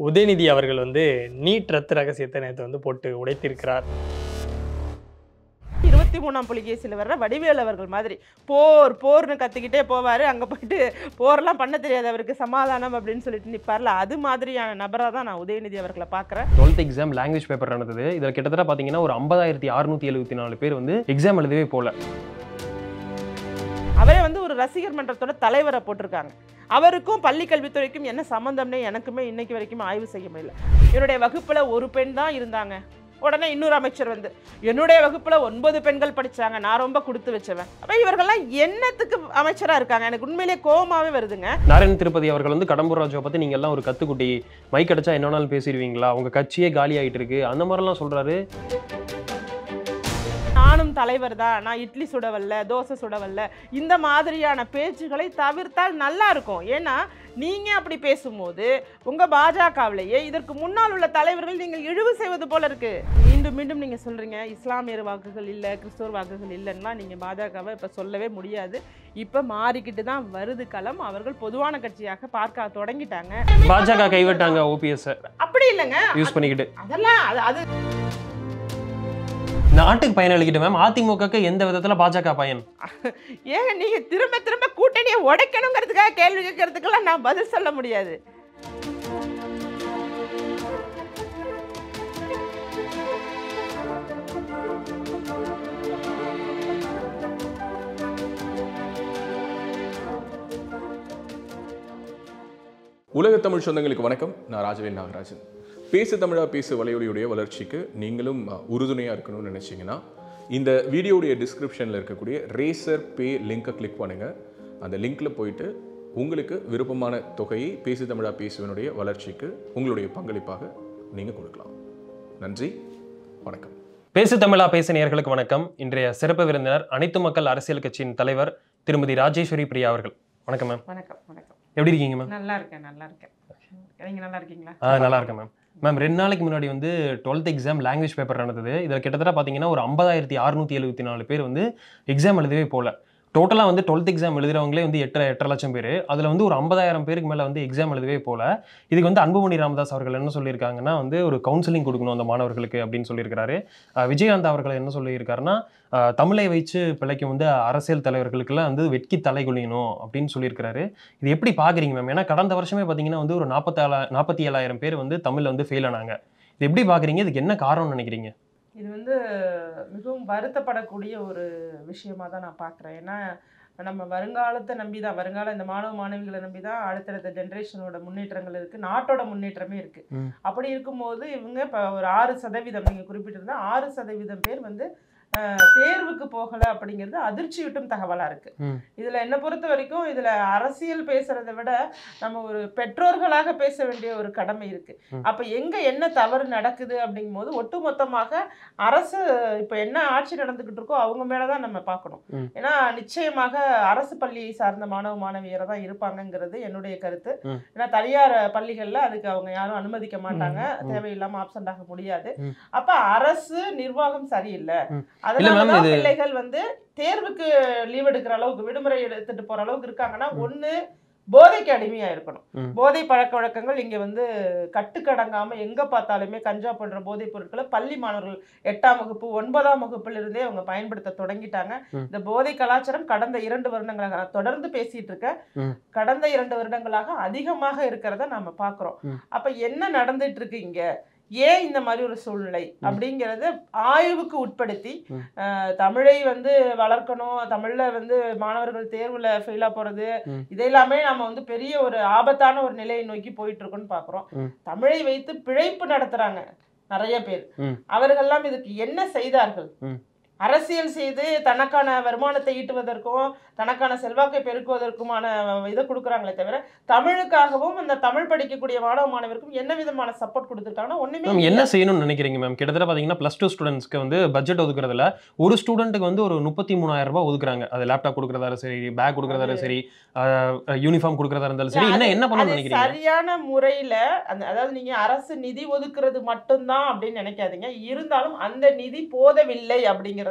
உதயநிதி அவர்கள் வந்து நீட் ரத்து ரகசியத்தை நேற்று வந்து போட்டு உடைத்திருக்கிறார் இருபத்தி மூணாம் புலிகேசியில் வர்ற வடிவேல் அவர்கள் மாதிரி போர் போர்னு கத்திக்கிட்டே போவார் அங்கே போயிட்டு போர்லாம் பண்ண தெரியாது அவருக்கு சமாதானம் அப்படின்னு சொல்லிட்டு நிற்பார்ல அது மாதிரியான நபராக தான் நான் உதயநிதி அவர்களை பார்க்குறேன் டுவெல்த் எக்ஸாம் லாங்குவேஜ் பேப்பர் நடந்தது இதில் கிட்டத்தட்ட பார்த்தீங்கன்னா ஒரு ஐம்பதாயிரத்தி அறுநூத்தி எழுபத்தி நாலு பேர் வந்து எக்ஸாம் எழுதவே போல அவரே வந்து ஒரு ரசிகர் மன்றத்தோட தலைவரை போட்டிருக்காங்க அவருக்கும் பள்ளி கல்வித்துறைக்கும் என்ன சம்மந்தம்னே எனக்குமே இன்னைக்கு வரைக்கும் ஆய்வு செய்ய முடியல என்னுடைய வகுப்பில் ஒரு பெண் தான் இருந்தாங்க உடனே இன்னொரு அமைச்சர் வந்து என்னுடைய வகுப்புல ஒன்பது பெண்கள் படிச்சாங்க நான் ரொம்ப கொடுத்து வச்சவன் அப்ப இவர்கள்லாம் என்னத்துக்கு அமைச்சரா இருக்காங்க எனக்கு உண்மையிலேயே கோவமாவே வருதுங்க நாராயண் திருப்பதி அவர்கள் வந்து கடம்பூர் ராஜுவை பற்றி நீங்கள் எல்லாம் ஒரு கத்துக்குட்டி மைக் அடிச்சா என்ன வேணாலும் பேசிடுவீங்களா உங்க கட்சியே காலி ஆயிட்டு இருக்கு அந்த மாதிரிலாம் சொல்றாரு நானும் தலைவர் தான் நான் இட்லி சுடவல்ல தோசை சுடவல்ல இந்த மாதிரியான பேச்சுகளை தவிர்த்தால் நல்லா இருக்கும் ஏன்னா நீங்க அப்படி பேசும்போது உங்க பாஜகவிலேயே இதற்கு முன்னால் உள்ள தலைவர்கள் நீங்கள் இழிவு செய்வது போல இருக்கு மீண்டும் மீண்டும் நீங்க சொல்றீங்க இஸ்லாமியர் வாக்குகள் இல்ல கிறிஸ்தவர் வாக்குகள் இல்லைன்னா நீங்க பாஜகவை இப்ப சொல்லவே முடியாது இப்ப மாறிக்கிட்டு தான் வருது களம் அவர்கள் பொதுவான கட்சியாக பார்க்க தொடங்கிட்டாங்க பாஜக கைவிட்டாங்க ஓபிஎஸ் அப்படி இல்லைங்க யூஸ் பண்ணிக்கிட்டு அதெல்லாம் அது அது நாட்டுக்கு பயன் அளிக்கிட்டு மேம் அதிமுகக்கு எந்த விதத்துல பாஜக பயன் ஏங்க நீங்க திரும்ப திரும்ப கூட்டணியை உடைக்கணுங்கிறதுக்காக கேள்வி கேட்கறதுக்கெல்லாம் நான் பதில் சொல்ல முடியாது உலக தமிழ் சொந்தங்களுக்கு வணக்கம் நான் ராஜவேல் நாகராஜன் பேசு தமிழா பேசு வலையொலியுடைய வளர்ச்சிக்கு நீங்களும் அஹ், உறுதுணையா இருக்கணும்னு நினைச்சீங்கன்னா இந்த வீடியோடைய டிஸ்கிரிப்ஷனில் இருக்கக்கூடிய ரேசர் பே லிங்கை கிளிக் பண்ணுங்க அந்த லிங்க்ல போயிட்டு உங்களுக்கு விருப்பமான தொகையை பேசு தமிழா பேசுவனுடைய வளர்ச்சிக்கு உங்களுடைய பங்களிப்பாக நீங்க கொடுக்கலாம் நன்றி வணக்கம் பேசு தமிழா பேசு நேயர்களுக்கு வணக்கம் இன்றைய சிறப்பு விருந்தினர் அனைத்து மக்கள் அரசியல் கட்சியின் தலைவர் திருமதி ராஜேஸ்வரி பிரியா அவர்கள் வணக்கம் மேம் வணக்கம் வணக்கம் எப்படி இருக்கீங்க மேம் நல்லா இருக்கேன் நல்லா இருக்கேன் நீங்க நல்லா இருக்கீங்களா ஆ நல்லா இருக்கேன் மேம் மேம் ரெண்டு நாளைக்கு முன்னாடி வந்து டுவெல்த் எக்ஸாம் லாங்குவேஜ் பேப்பர் நடந்தது இதில் கிட்டத்தட்ட பார்த்தீங்கன்னா ஒரு ஐம்பதாயிரத்தி அறுநூத்தி எழுபத்தி நாலு பேர் வந்து எக்ஸாம் எழுதவே போல டோட்டலாக வந்து டுவெல்த் எக்ஸாம் எழுதுறவங்களே வந்து எட்டரை எட்டரை லட்சம் பேர் அதில் வந்து ஒரு ஐம்பதாயிரம் பேருக்கு மேலே வந்து எக்ஸாம் எழுதவே போல இதுக்கு வந்து அன்புமணி ராமதாஸ் அவர்கள் என்ன சொல்லியிருக்காங்கன்னா வந்து ஒரு கவுன்சிலிங் கொடுக்கணும் அந்த மாணவர்களுக்கு அப்படின்னு சொல்லியிருக்காரு அஹ் விஜயகாந்த் அவர்கள் என்ன சொல்லியிருக்காருன்னா அஹ் தமிழை வைச்சு பிழைக்கும் வந்து அரசியல் தலைவர்களுக்கெல்லாம் வந்து வெட்கி தலை குனியணும் அப்படின்னு சொல்லியிருக்காரு இது எப்படி பார்க்குறீங்க மேம் ஏன்னா கடந்த வருஷமே பார்த்தீங்கன்னா வந்து ஒரு நாற்பத்தாலா நாற்பத்தி ஏழாயிரம் பேர் வந்து தமிழில் வந்து ஃபெயில் ஆனாங்க இது எப்படி பார்க்குறீங்க இதுக்கு என்ன காரணம்னு நினைக்கிறீங்க இது வந்து மிகவும் வருத்தப்படக்கூடிய ஒரு விஷயமா தான் நான் பார்க்குறேன் ஏன்னா நம்ம வருங்காலத்தை நம்பி தான் வருங்கால இந்த மாணவ மாணவிகளை நம்பி தான் அடுத்தடுத்த ஜென்ரேஷனோட முன்னேற்றங்கள் இருக்குது நாட்டோட முன்னேற்றமே இருக்குது ம். அப்படி இருக்கும்போது இவங்க இப்போ ஒரு ஆறு சதவீதம் நீங்கள் குறிப்பிட்டிருந்தா ஆறு சதவீதம் பேர் வந்து அஹ், தேர்வுக்கு போகலை அப்படிங்கிறது அதிர்ச்சியூட்டும் தகவலாக இருக்குது ம். இதில் என்னை பொறுத்த வரைக்கும் இதில் அரசியல் பேசுகிறத விட நம்ம ஒரு பெற்றோர்களாக பேச வேண்டிய ஒரு கடமை இருக்குது ம். அப்போ எங்கே என்ன தவறு நடக்குது அப்படிங்கும்போது ஒட்டுமொத்தமாக அரசு இப்போ என்ன ஆட்சி நடந்துக்கிட்டு இருக்கோ அவங்க மேலே தான் நம்ம பார்க்கணும் ம். ஏன்னா நிச்சயமாக அரசு பள்ளியை சார்ந்த மாணவ மாணவியரை தான் இருப்பாங்கங்கிறது என்னுடைய கருத்து ம். ஏன்னா தனியார் பள்ளிகளில் அதுக்கு அவங்க யாரும் அனுமதிக்க மாட்டாங்க ம். தேவையில்லாமல் ஆப்சண்ட் ஆக முடியாது ம். அப்ப அரசு நிர்வாகம் சரியில்லை ம். அதனால ma'am, தான் இது- பிள்ளைகள் வந்து தேர்வுக்கு லீவ் எடுக்கிற அளவுக்கு விடுமுறை எடுத்துட்டு போற அளவுக்கு இருக்காங்கன்னா ஒண்ணு போதைக்கு அடிமையா இருக்கணும் ம். போதை பழக்க வழக்கங்கள் இங்க வந்து கட்டுக்கடங்காம எங்க பார்த்தாலுமே கஞ்சா போன்ற போதைப் பொருட்களை பள்ளி மாணவர்கள் எட்டாம் வகுப்பு ஒன்பதாம் வகுப்புல இருந்தே அவங்க பயன்படுத்த தொடங்கிட்டாங்க ம். இந்த போதை கலாச்சாரம் கடந்த இரண்டு வருடங்களாக நான் தொடர்ந்து பேசிட்டு இருக்கேன் ம். கடந்த இரண்டு வருடங்களாக அதிகமாக இருக்கிறத நாம பாக்குறோம் ம். அப்ப என்ன நடந்துட்டு இருக்கு இங்க ஏன் இந்த மாதிரி ஒரு சூழ்நிலை அப்படிங்கறத ஆய்வுக்கு உட்படுத்தி ம். அஹ், தமிழை வந்து வளர்க்கணும் தமிழ்ல வந்து மாணவர்கள் தேர்வுல ஃபெயிலா போறது ம். இதெல்லாமே நம்ம வந்து பெரிய ஒரு ஆபத்தான ஒரு நிலையை நோக்கி போயிட்டு இருக்கோம்னு பாக்குறோம் ம். தமிழை வைத்து பிழைப்பு நடத்துறாங்க நிறைய பேர் ம். அவர்கள்லாம் இதுக்கு என்ன செய்தார்கள் ம். அரசியல் செய்து தனக்கான வருமானத்தை ஈட்டுவதற்கும் தனக்கான செல்வாக்கை பெருக்குவதற்குமான இதை கொடுக்குறாங்களே தவிர தமிழுக்காகவும் அந்த தமிழ் படிக்கக்கூடிய மாணவ மாணவருக்கும் என்ன விதமான சப்போர்ட் கொடுத்துருக்காங்கன்னா ஒண்ணுமே மேம் இல்ல. என்ன செய்யணும்னு நினைக்கிறீங்க மேம் கிட்டத்தட்ட பார்த்தீங்கன்னா ப்ளஸ் டூ ஸ்டூடெண்ட்ஸ்க்கு வந்து பட்ஜெட் ஒதுக்குறதுல ஒரு ஸ்டூடெண்ட்டுக்கு வந்து ஒரு முப்பத்தி மூணாயிரம் ரூபாய் ஒதுக்குறாங்க அது லேப்டாப் கொடுக்குறதா சரி பேக் கொடுக்குறதா அது- சரி யூனிஃபார்ம் கொடுக்குறதா இருந்தாலும் சரி என்ன அது- என்ன பண்ணணும்னு அது நினைக்கிறீங்க சரியான முறையில அந்த அதாவது நீங்க அரசு நிதி ஒதுக்குறது மட்டும்தான் அப்படின்னு நினைக்காதீங்க இருந்தாலும் அந்த நிதி போதவில்லை அப்படிங்கறத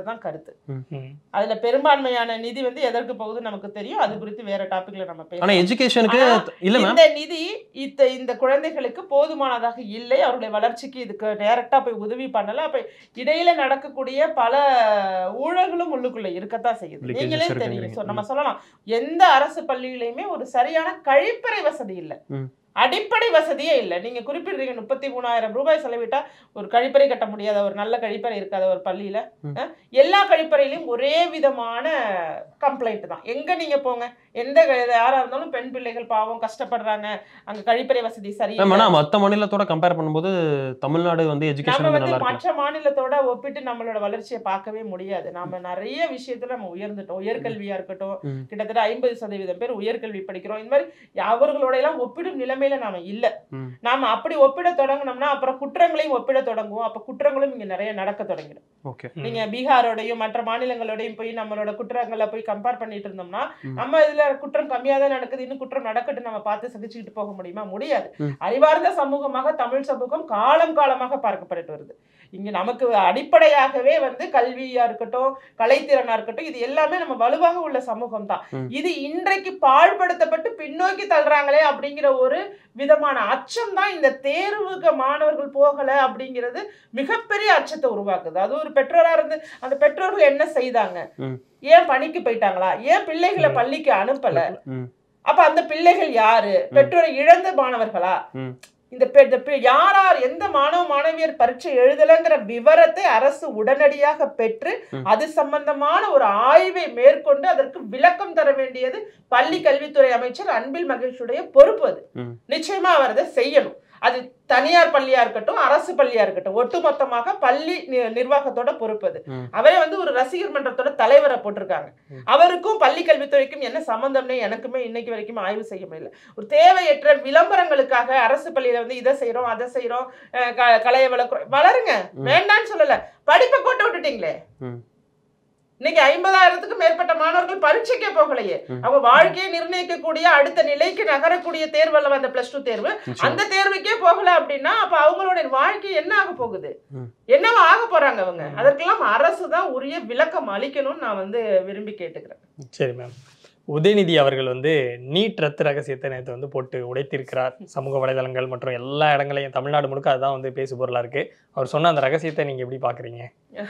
அப்படிங்கிறது தான் கருத்து ம். அதுல பெரும்பான்மையான நிதி வந்து எதற்கு போகுதுன்னு நமக்கு தெரியும் அது குறித்து வேற டாபிக்ல நம்ம ஆனா பேசலாம் எஜுகேஷனுக்கு ஆனா, இல்ல மேம் இந்த நிதி இந்த இந்த குழந்தைகளுக்கு போதுமானதாக இல்லை அவருடைய வளர்ச்சிக்கு இதுக்கு டைரக்டா போய் உதவி பண்ணல அப்ப இடையில நடக்கக்கூடிய பல ஊழல்களும் உள்ளுக்குள்ள இருக்கத்தான் செய்யுது Leakages நீங்களே இருக்குங்கிறீங்க. தெரியும் So, நம்ம சொல்லலாம் எந்த அரசு பள்ளியிலையுமே ஒரு சரியான கழிப்பறை வசதி இல்லை ம். அடிப்படை வசதியே இல்லை நீங்க குறிப்பிடுறீங்க முப்பத்தி மூணாயிரம் ரூபாய் செலவிட்டா ஒரு கழிப்பறை கட்ட முடியாத ஒரு நல்ல கழிப்பறை இருக்காத ஒரு பள்ளியில ம். அஹ், எல்லா கழிப்பறையிலும் ஒரே விதமான கம்ப்ளைண்ட் தான் எங்க நீங்க போங்க எந்த க- யாரா இருந்தாலும் பெண் பிள்ளைகள் பாவம் கஷ்டப்படுறாங்க அங்க கழிப்பறை வசதி மேம் சரியில்லை ஆனா மத்த மாநிலத்தோட கம்பேர் பண்ணும்போது தமிழ்நாடு வந்து எஜுகேஷன் நம்ம வந்து வந்து நல்லா இருக்கு மற்ற மாநிலத்தோட ஒப்பிட்டு நம்மளோட வளர்ச்சியை பார்க்கவே முடியாது நாம நிறைய விஷயத்துல நம்ம உயர்ந்துட்டோம் உயர்கல்வியா இருக்கட்டும் ம். கிட்டத்தட்ட ஐம்பது சதவீதம் பேர் உயர்கல்வி படிக்கிறோம் இந்த மாதிரி அவர்களோட எல்லாம் ஒப்பிடும் நிலைமையில நாம இல்ல ம். நாம அப்படி ஒப்பிட தொடங்கினோம்னா அப்புறம் குற்றங்களையும் ஒப்பிட தொடங்குவோம் அப்ப குற்றங்களும் இங்க நிறைய நடக்க தொடங்கிடும் ஓகே ம். நீங்க பீகாரோடையும் மற்ற மாநிலங்களோடையும் போய் நம்மளோட குற்றங்களை போய் கம்பேர் பண்ணிட்டு இருந்தோம்னா ம். நம்ம இதுல குற்றம் கம்மியா தான் நடக்குது இன்னும் குற்றம் நடக்கட்டும் நம்ம பார்த்து சகிச்சுக்கிட்டு போக முடியுமா முடியாது ம். அறிவார்ந்த சமூகமாக தமிழ் சமூகம் காலம் காலமாக பார்க்கப்பட்டு வருது இங்க நமக்கு அடிப்படையாகவே வந்து கல்வியா இருக்கட்டும் கலைத்திறனா இருக்கட்டும் இது எல்லாமே நம்ம வலுவாக உள்ள சமூகம் தான் ம். இது இன்றைக்கு பாழ்படுத்தப்பட்டு பின்னோக்கி தள்ளுறாங்களே அப்படிங்கிற ஒரு விதமான அச்சம் தான் இந்த தேர்வுக்கு மாணவர்கள் போகல அப்படிங்கிறது மிகப்பெரிய அச்சத்தை உருவாக்குது அது ஒரு பெற்றோரா இருந்து அந்த பெற்றோர்கள் என்ன செய்தாங்க ம். ஏன் பணிக்கு போயிட்டாங்களா ஏன் பிள்ளைகளை ம். பள்ளிக்கு அனுப்பல ம். அப்ப அந்த பிள்ளைகள் யாரு பெற்றோரை இழந்த மாணவர்களா ம். இந்த பெ- இந்த பெ- யார் யார் எந்த மாணவ மாணவியர் பரீட்சை எழுதலைங்கிற விவரத்தை அரசு உடனடியாக பெற்று ம். அது சம்பந்தமான ஒரு ஆய்வை மேற்கொண்டு அதற்கு விளக்கம் தர வேண்டியது பள்ளி கல்வித்துறை அமைச்சர் அன்பில் மகேஷுடைய பொறுப்பு அது ம். நிச்சயமா அவர் அதை செய்யணும் அது தனியார் பள்ளியா இருக்கட்டும் அரசு பள்ளியா இருக்கட்டும் ஒட்டுமொத்தமாக பள்ளி நி- நிர்வாகத்தோட பொறுப்பு அது ம். அவரே வந்து ஒரு ரசிகர் மன்றத்தோட தலைவரை போட்டிருக்காங்க ம். அவருக்கும் பள்ளி கல்வித்துறைக்கும் என்ன சம்பந்தம்னே எனக்குமே இன்னைக்கு வரைக்கும் ஆய்வு செய்ய முடியல ஒரு தேவையற்ற விளம்பரங்களுக்காக அரசு பள்ளியில வந்து இதை செய்றோம் அதை செய்றோம் அஹ் க- கலையை வளர்க்குறோம் வளருங்க ம். வேண்டான்னு சொல்லல படிப்பை கோட்டை விட்டுட்டீங்களே ம். இன்னைக்கு ஐம்பதாயிரத்துக்கும் மேற்பட்ட மாணவர்கள் பரீட்சைக்கே போகலையே ம். அவங்க வாழ்க்கையை நிர்ணயிக்கக்கூடிய அடுத்த நிலைக்கு நகரக்கூடிய தேர்வல்ல வந்த பிளஸ் டூ தேர்வு நிச்சயமா. அந்த தேர்வுக்கே போகல அப்படின்னா அப்ப அவங்களோட வாழ்க்கை என்ன ஆக போகுது ம். என்னவா ஆக போறாங்க அவங்க அதற்கெல்லாம் அரசு தான் உரிய விளக்கம் அளிக்கணும்னு நான் வந்து விரும்பி கேட்டுக்கிறேன் சரி மேம் உதயநிதி அவர்கள் வந்து நீட் ரத்து ரகசியத்தை நேற்று வந்து போட்டு உடைத்திருக்கிறார் சமூக வலைதளங்கள் மற்றும் எல்லா இடங்களையும் தமிழ்நாடு முழுக்க அதுதான் வந்து பேசு பொருளா இருக்கு அவர் சொன்ன அந்த ரகசியத்தை நீங்க எப்படி பாக்குறீங்க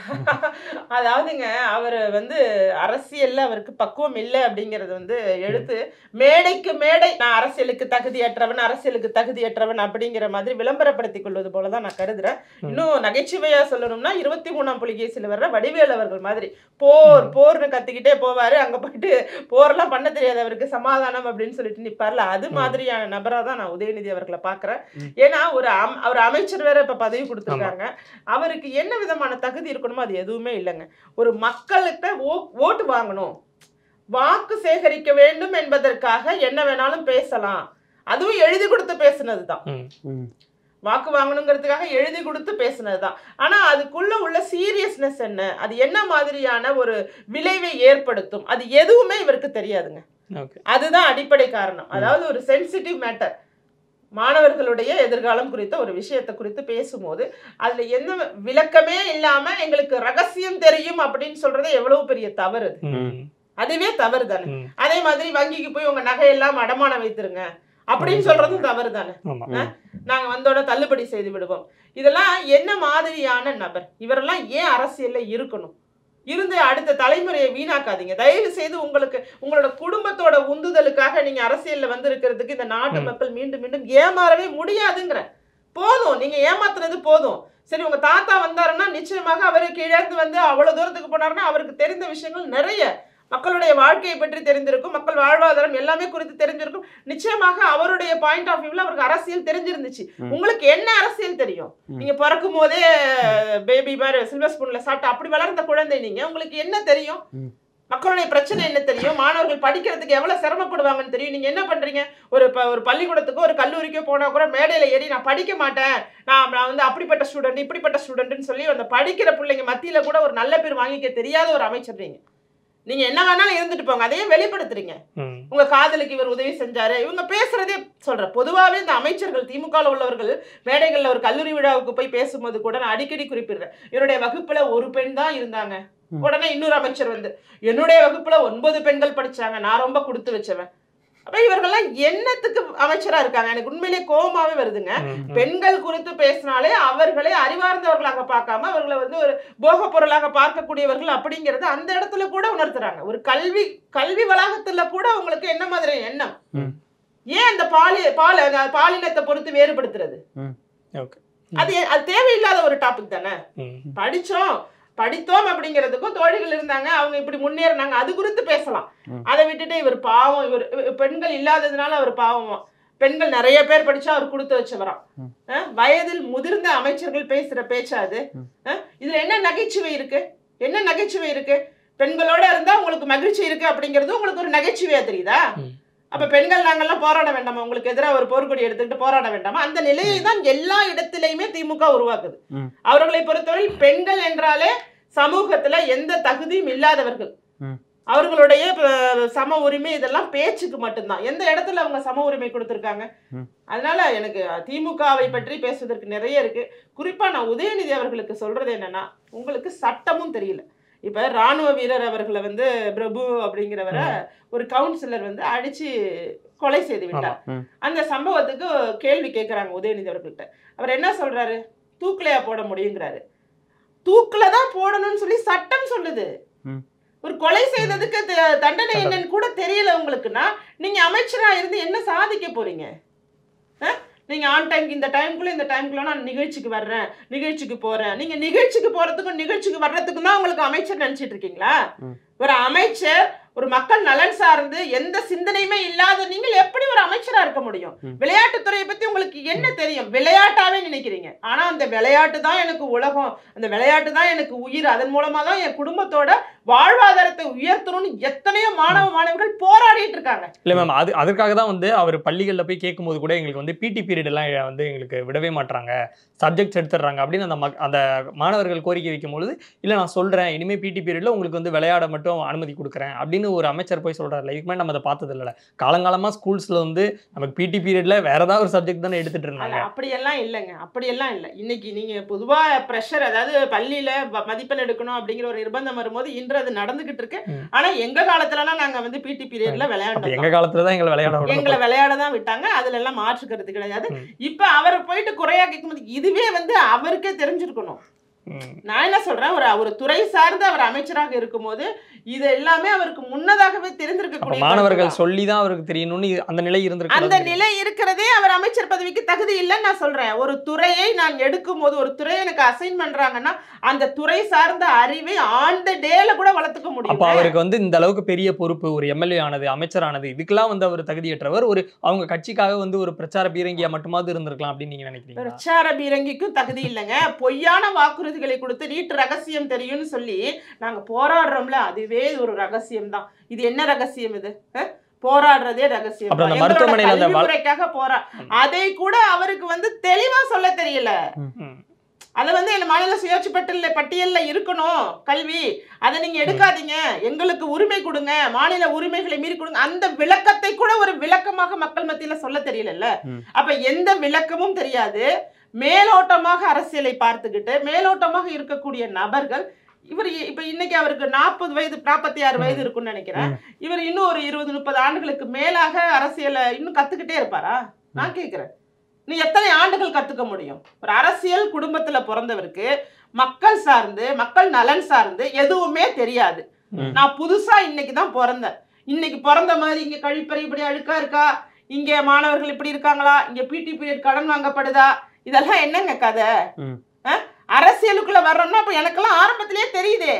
அதாவதுங்க அவர் வந்து அரசியல்ல அவருக்கு பக்குவம் இல்லை அப்படிங்கறது வந்து எடுத்து மேடைக்கு மேடை நான் அரசியலுக்கு தகுதியற்றவன் அரசியலுக்கு தகுதியற்றவன் அப்படிங்கிற மாதிரி விளம்பரப்படுத்திக் கொள்வது போலதான் நான் கருதுறேன் ம். இன்னும் நகைச்சுவையா சொல்லணும்னா இருபத்தி மூணாம் புலிகேசியில் வர்ற வடிவேல் அவர்கள் மாதிரி போர் ம். போர்னு கத்திக்கிட்டே போவாரு அங்க போயிட்டு போர்லாம் பண்ண தெரியாது அவருக்கு சமாதானம் அப்படின்னு சொல்லிட்டு நிப்பார்ல அது ம். மாதிரியான நபரா தான் நான் உதயநிதி அவர்களை பாக்குறேன் ம். ஏன்னா ஒரு அம்- அவர் அமைச்சர் வேற இப்ப பதவி கொடுத்திருக்காங்க அவருக்கு என்ன விதமான தகுதி இருக்கணுமோ அது எதுவுமே இல்லைங்க ஒரு மக்களுக்கு ஓ- ஓட்டு வாங்கணும் வாக்கு சேகரிக்க வேண்டும் என்பதற்காக என்ன வேணாலும் பேசலாம் அதுவும் எழுதி கொடுத்து பேசுனது தான் ம் ம். வாக்கு வாங்கணுங்கிறதுக்காக எழுதி கொடுத்து பேசுனது தான் ஆனா அதுக்குள்ள உள்ள சீரியஸ்னஸ் என்ன அது என்ன மாதிரியான ஒரு விளைவை ஏற்படுத்தும் அது எதுவுமே இவருக்கு தெரியாதுங்க ஓகே அதுதான் அடிப்படை காரணம் அதாவது ஒரு சென்சிட்டிவ் மேட்டர் மாணவர்களுடைய எதிர்காலம் குறித்த ஒரு விஷயத்தை குறித்து பேசும்போது அதுல எந்த விளக்கமே இல்லாம எங்களுக்கு ரகசியம் தெரியும் அப்படின்னு சொல்றது எவ்வளவு பெரிய தவறு அது. ம் அதுவே தவறு தானே ம் அதே மாதிரி வங்கிக்கு போய் உங்க நகையெல்லாம் அடமானம் வைத்திருங்க அப்படின்னு சொல்றதும் தவறு தானே ஆமா நாங்க வந்தோட தள்ளுபடி செய்து விடுவோம் இதெல்லாம் என்ன மாதிரியான நபர் இவரெல்லாம் ஏன் அரசியல்ல இருக்கணும் இருந்து அடுத்த தலைமுறையை வீணாக்காதீங்க தயவு செய்து உங்களுக்கு உங்களோட குடும்பத்தோட உந்துதலுக்காக நீங்க அரசியல்ல வந்து இருக்கிறதுக்கு இந்த நாட்டு ம். மக்கள் மீண்டும் மீண்டும் ஏமாறவே முடியாதுங்கிற போதும் நீங்க ஏமாத்துனது போதும் சரி உங்க தாத்தா வந்தாருன்னா நிச்சயமாக அவரு கீழேந்து வந்து அவ்வளவு தூரத்துக்கு போனாருன்னா அவருக்கு தெரிந்த விஷயங்கள் நிறைய மக்களுடைய வாழ்க்கையை பற்றி தெரிந்திருக்கும் மக்கள் வாழ்வாதாரம் எல்லாமே குறித்து தெரிஞ்சிருக்கும் நிச்சயமாக அவருடைய பாயிண்ட் ஆஃப் வியூல அவருக்கு அரசியல் தெரிஞ்சிருந்துச்சு ம். உங்களுக்கு என்ன அரசியல் தெரியும் ம். நீங்க பிறக்கும் போதே பேபி மாதிரி சில்வர் ஸ்பூன்ல சாப்பிட்டு அப்படி வளர்ந்த குழந்தை நீங்க உங்களுக்கு என்ன தெரியும் ம். மக்களுடைய பிரச்சனை என்ன தெரியும் மாணவர்கள் படிக்கிறதுக்கு எவ்வளவு சிரமப்படுவாங்கன்னு தெரியும் நீங்க என்ன பண்றீங்க ஒரு ப- ஒரு பள்ளிக்கூடத்துக்கோ ஒரு கல்லூரிக்கோ போனா கூட மேடையில ஏறி நான் படிக்க மாட்டேன் நான் நான் வந்து அப்படிப்பட்ட ஸ்டூடெண்ட் இப்படிப்பட்ட ஸ்டூடெண்ட்னு சொல்லி அந்த படிக்கிற பிள்ளைங்க மத்தியில கூட ஒரு நல்ல பேர் வாங்கிக்க தெரியாத ஒரு அமைச்சர் நீங்க நீங்க என்ன வேணாலும் இருந்துட்டு போங்க அதையே வெளிப்படுத்துறீங்க ம் உங்க காதலுக்கு இவர் உதவி செஞ்சாரு இவங்க பேசுறதே சொல்ற பொதுவாவே இந்த அமைச்சர்கள் திமுக உள்ளவர்கள் மேடைகள்ல ஒரு கல்லூரி விழாவுக்கு போய் பேசும்போது கூட நான் அடிக்கடி குறிப்பிடுறேன் என்னுடைய வகுப்புல ஒரு பெண் தான் இருந்தாங்க ம். உடனே இன்னொரு அமைச்சர் வந்து என்னுடைய வகுப்புல ஒன்பது பெண்கள் படிச்சாங்க நான் ரொம்ப கொடுத்து வச்சவன் அப்ப இவர்கள்லாம் என்னத்துக்கு அமைச்சரா இருக்காங்க எனக்கு உண்மையிலேயே கோபமாவே வருதுங்க ம், ம். பெண்கள் குறித்து பேசினாலே அவர்களை அறிவார்ந்தவர்களாக பார்க்காம அவர்களை வந்து ஒரு போக பொருளாக பார்க்கக்கூடியவர்கள் அப்படிங்கறது அந்த இடத்துல கூட உணர்த்துறாங்க ஒரு கல்வி கல்வி வளாகத்துல கூட அவங்களுக்கு என்ன மாதிரி எண்ணம் ம். ஏன் அந்த பாலி பால் அந்த பாலினத்தை பொறுத்து வேறுபடுத்துறது ஓகே அது அது தேவையில்லாத ஒரு டாபிக் தானே ம். படிச்சோம் படித்தோம் அப்படிங்கிறதுக்கும் தோழிகள் இருந்தாங்க அவங்க இப்படி முன்னேறினாங்க அது குறித்து பேசலாம் ம். அதை விட்டுட்டு இவர் பாவம் இவர் இவர் பெண்கள் இல்லாததுனால அவர் பாவமா பெண்கள் நிறைய பேர் படிச்சா அவர் கொடுத்து வச்சவராம் ம். அஹ், வயதில் முதிர்ந்த அமைச்சர்கள் பேசுற பேச்சா அது ம். அஹ், இதுல என்ன நகைச்சுவை இருக்கு என்ன நகைச்சுவை இருக்கு பெண்களோட இருந்தா உங்களுக்கு மகிழ்ச்சி இருக்கு அப்படிங்கிறது உங்களுக்கு ஒரு நகைச்சுவையா தெரியுதா ம். அப்ப பெண்கள் நாங்கெல்லாம் போராட வேண்டாமா உங்களுக்கு எதிராக ஒரு போர்க்கொடி எடுத்துக்கிட்டு போராட வேண்டாமா அந்த நிலையை தான் எல்லா இடத்திலையுமே திமுக உருவாக்குது ம். அவர்களை பொறுத்தவரை பெண்கள் என்றாலே சமூகத்துல எந்த தகுதியும் இல்லாதவர்கள் ம். அவர்களுடைய ப- சம உரிமை இதெல்லாம் பேச்சுக்கு மட்டும்தான் எந்த இடத்துல அவங்க சம உரிமை கொடுத்திருக்காங்க ம். அதனால எனக்கு திமுகவை பற்றி பேசுவதற்கு நிறைய இருக்கு குறிப்பா நான் உதயநிதி அவர்களுக்கு சொல்றது என்னன்னா உங்களுக்கு சட்டமும் தெரியல இப்ப ராணுவ வீரர் அவர்களை வந்து பிரபு அப்படிங்கிறவரை ஒரு கவுன்சிலர் வந்து அடிச்சு கொலை செய்து விட்டார் ம். அந்த சம்பவத்துக்கு கேள்வி கேட்குறாங்க உதயநிதி அவர்கள்ட்ட அவர் என்ன சொல்றாரு தூக்கிலையா போட முடியுங்கிறாரு தூக்குல தான் போடணும்னு சொல்லி சட்டம் சொல்லுது ம். ஒரு கொலை செய்ததுக்கு த- தண்டனை என்னன்னு கூட தெரியல உங்களுக்குன்னா நீங்க அமைச்சரா இருந்து என்ன சாதிக்க போறீங்க அஹ்? நீங்க ஆன் டைம் இந்த டைம்குள்ள இந்த டைம்குள்ள நான் நிகழ்ச்சிக்கு வர்றேன் நிகழ்ச்சிக்கு போறேன் நீங்க நிகழ்ச்சிக்கு போறதுக்கும் நிகழ்ச்சிக்கு வர்றதுக்கும் தான் உங்களுக்கு அமைச்சர் நினைச்சிட்டு இருக்கீங்களா ம். ஒரு அமைச்சர் ஒரு மக்கள் நலன் சார்ந்து எந்த சிந்தனையுமே இல்லாத நீங்கள் எப்படி ஒரு அமைச்சரா இருக்க முடியும் ம். விளையாட்டுத்துறையை பத்தி உங்களுக்கு என்ன தெரியும் விளையாட்டாவே நினைக்கிறீங்க ஆனா அந்த விளையாட்டு தான் எனக்கு உலகம் அந்த விளையாட்டு தான் எனக்கு உயிர் அதன் மூலமா தான் என் குடும்பத்தோட வாழ்வாதாரத்தை உயர்த்தணும்னு எத்தனையோ மாணவ மாணவிகள் போராடிட்டு இருக்காங்க இல்லை மேம் அது அதற்காக தான் வந்து அவர் பள்ளிகளில் போய் கேட்கும்போது கூட எங்களுக்கு வந்து பிடி பீரியட் எல்லாம் வந்து எங்களுக்கு விடவே மாட்றாங்க சப்ஜெக்ட்ஸ் எடுத்துடுறாங்க அப்படின்னு அந்த மக் அந்த மாணவர்கள் கோரிக்கை வைக்கும்பொழுது இல்லை நான் சொல்கிறேன் இனிமேல் பிடி பீரியடில் உங்களுக்கு வந்து விளையாட மட்டும் அனுமதி கொடுக்குறேன் அப்படின்னு ஒரு அமைச்சர் போய் சொல்கிறாருல இதுக்கு மேலே நம்ம அதை பார்த்தது இல்லைல்ல காலங்காலமாக ஸ்கூல்ஸில் வந்து நமக்கு பிடி பீரியடில் வேற ஏதாவது ஒரு சப்ஜெக்ட் தானே எடுத்துட்டு அது இருந்தாங்க அப்படியெல்லாம் இல்லைங்க அப்படியெல்லாம் இல்லை இன்னைக்கு நீங்க பொதுவா ப்ரெஷர் அதாவது பள்ளியில வ- மதிப்பெண் எடுக்கணும் அப்படிங்கிற ஒரு நிர்பந்தம் வரும்போது இன்று அது நடந்துகிட்டு இருக்கு ம். ஆனா எங்க காலத்துலலாம் நாங்க வந்து பிடி பீரியட்ல அப்போ விளையாண்டோம் எங்கள் காலத்தில் தான் எங்களை விளையாட எங்களை விடணும் விளையாட தான் விட்டாங்க அதுல எல்லாம் மாற்றுக்கிறது கிடையாது ம். இப்ப அவரை போயிட்டு குறையா கேட்கும்போது இதுவே வந்து அவருக்கே தெரிஞ்சிருக்கணும் ம். நான் என்ன சொல்றேன் ஒரு ஒரு துறை சார்ந்து அவர் அமைச்சராக இருக்கும்போது இது எல்லாமே அவருக்கு முன்னதாகவே அப்போ தெரிந்திருக்கக்கூடிய மாணவர்கள் கருத்து தான். சொல்லி தான் அவருக்கு தெரியணும்னு அந்த நிலை அந்த இருந்திருக்கு நிலை இருக்கிறதே அவர் அமைச்சர் பதவிக்கு தகுதி இல்லைன்னு நான் சொல்றேன் ஒரு துறையை நான் எடுக்கும் போது ஒரு துறையை எனக்கு அசைன் பண்றாங்கன்னா அந்த துறை சார்ந்த அறிவை ஆன் த டேல கூட வளர்த்துக்க அப்போ முடியும் அவருக்கு வந்து இந்த அளவுக்கு பெரிய பொறுப்பு ஒரு எம்எல்ஏ ஆனது அமைச்சரானது இதுக்கெல்லாம் வந்து அவர் தகுதியற்றவர் ஒரு அவங்க கட்சிக்காக வந்து ஒரு பிரச்சார பீரங்கியா மட்டுமாவது இருந்திருக்கலாம் அப்படின்னு நீங்க நினைக்கிறீங்களா பிரச்சார பீரங்கிக்கும் தகுதி இல்லைங்க பொய்யான வாக்குறுதிகளை கொடுத்து நீட் ரகசியம் தெரியும்னு சொல்லி நாங்க போராடுறோம்ல அதுவே ஒரு ரகசியம் தான் இது என்ன ரகசியம் இது அஹ்? போராடுறதே ரகசியம் அப்புறம் அந்த தான். எங்களோட மருத்துவமனையில அந்த வ- கல்விமுறைக்காக போரா ம். அதை கூட அவருக்கு வந்து தெளிவா சொல்ல தெரியல ம். அது வந்து இந்த மாநில சுயாட்சி பட்டியல்ல பட்டியல்ல இருக்கணும் கல்வி அதை நீங்க எடுக்காதீங்க எங்களுக்கு உரிமை கொடுங்க மாநில உரிமைகளை மீறி கொடுங்க அந்த விளக்கத்தை கூட ஒரு விளக்கமாக மக்கள் மத்தியில சொல்ல தெரியலல்ல ம். அப்ப எந்த விளக்கமும் தெரியாது மேலோட்டமாக அரசியலை பார்த்துக்கிட்டு மேலோட்டமாக இருக்கக்கூடிய நபர்கள் இவர் இ- இப்ப இன்னைக்கு அவருக்கு நாற்பது வயது நாற்பத்தி ஆறு வயது இருக்கும்னு நினைக்கிறேன் இவர் இன்னும் ஒரு இருபது முப்பது ஆண்டுகளுக்கு மேலாக அரசியலை இன்னும் கத்துக்கிட்டே இருப்பாரா நான் கேக்குறேன் நீ எத்தனை ஆண்டுகள் கத்துக்க முடியும் ஒரு அரசியல் குடும்பத்துல பிறந்தவருக்கு மக்கள் சார்ந்து மக்கள் நலன் சார்ந்து எதுவுமே தெரியாது ம். நான் புதுசா இன்னைக்கு தான் பிறந்தேன் இன்னைக்கு பிறந்த மாதிரி இங்க கழிப்பறை இப்படி அழுக்கா இருக்கா இங்க மாணவர்கள் இப்படி இருக்காங்களா இங்க பிடி பீரியட் கடன் வாங்கப்படுதா இதெல்லாம் என்னங்க கதை ம். அஹ்? அரசியலுக்குள்ள வர்றோம்னா அப்ப எனக்கெல்லாம் ஆரம்பத்திலேயே தெரியுதே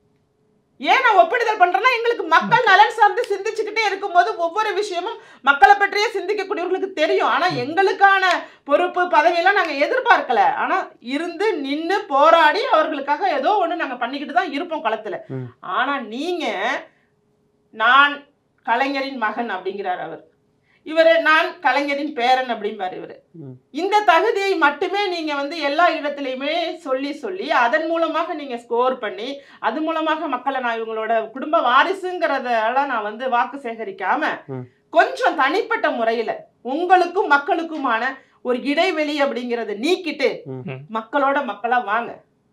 ஏன் நான் ஒப்பிடுதல் பண்றேன்னா எங்களுக்கு மக்கள் நலன் சார்ந்து சிந்திச்சுக்கிட்டே இருக்கும்போது ஒவ்வொரு விஷயமும் மக்களை பற்றியே சிந்திக்கக்கூடியவர்களுக்கு தெரியும் ஆனா எங்களுக்கான பொறுப்பு பதவியெல்லாம் நாங்க எதிர்பார்க்கல ஆனா இருந்து நின்னு போராடி அவர்களுக்காக ஏதோ ஒண்ணு நாங்க பண்ணிக்கிட்டு தான் இருப்போம் களத்துல ம். ஆனா நீங்க நான் கலைஞரின் மகன் அப்படிங்கிறார் அவர் இவரு நான் கலைஞரின் பேரன் அப்படிம்பாரு இவரு ம். இந்த தகுதியை மட்டுமே நீங்க வந்து எல்லா இடத்துலையுமே சொல்லி சொல்லி அதன் மூலமாக நீங்க ஸ்கோர் பண்ணி அது மூலமாக மக்களை நான் இவங்களோட குடும்ப வாரிசுங்கிறதால நான் வந்து வாக்கு சேகரிக்காம ம். கொஞ்சம் தனிப்பட்ட முறையில உங்களுக்கும் மக்களுக்குமான ஒரு இடைவெளி அப்படிங்கறத நீக்கிட்டு ம். மக்களோட மக்களா வாங்க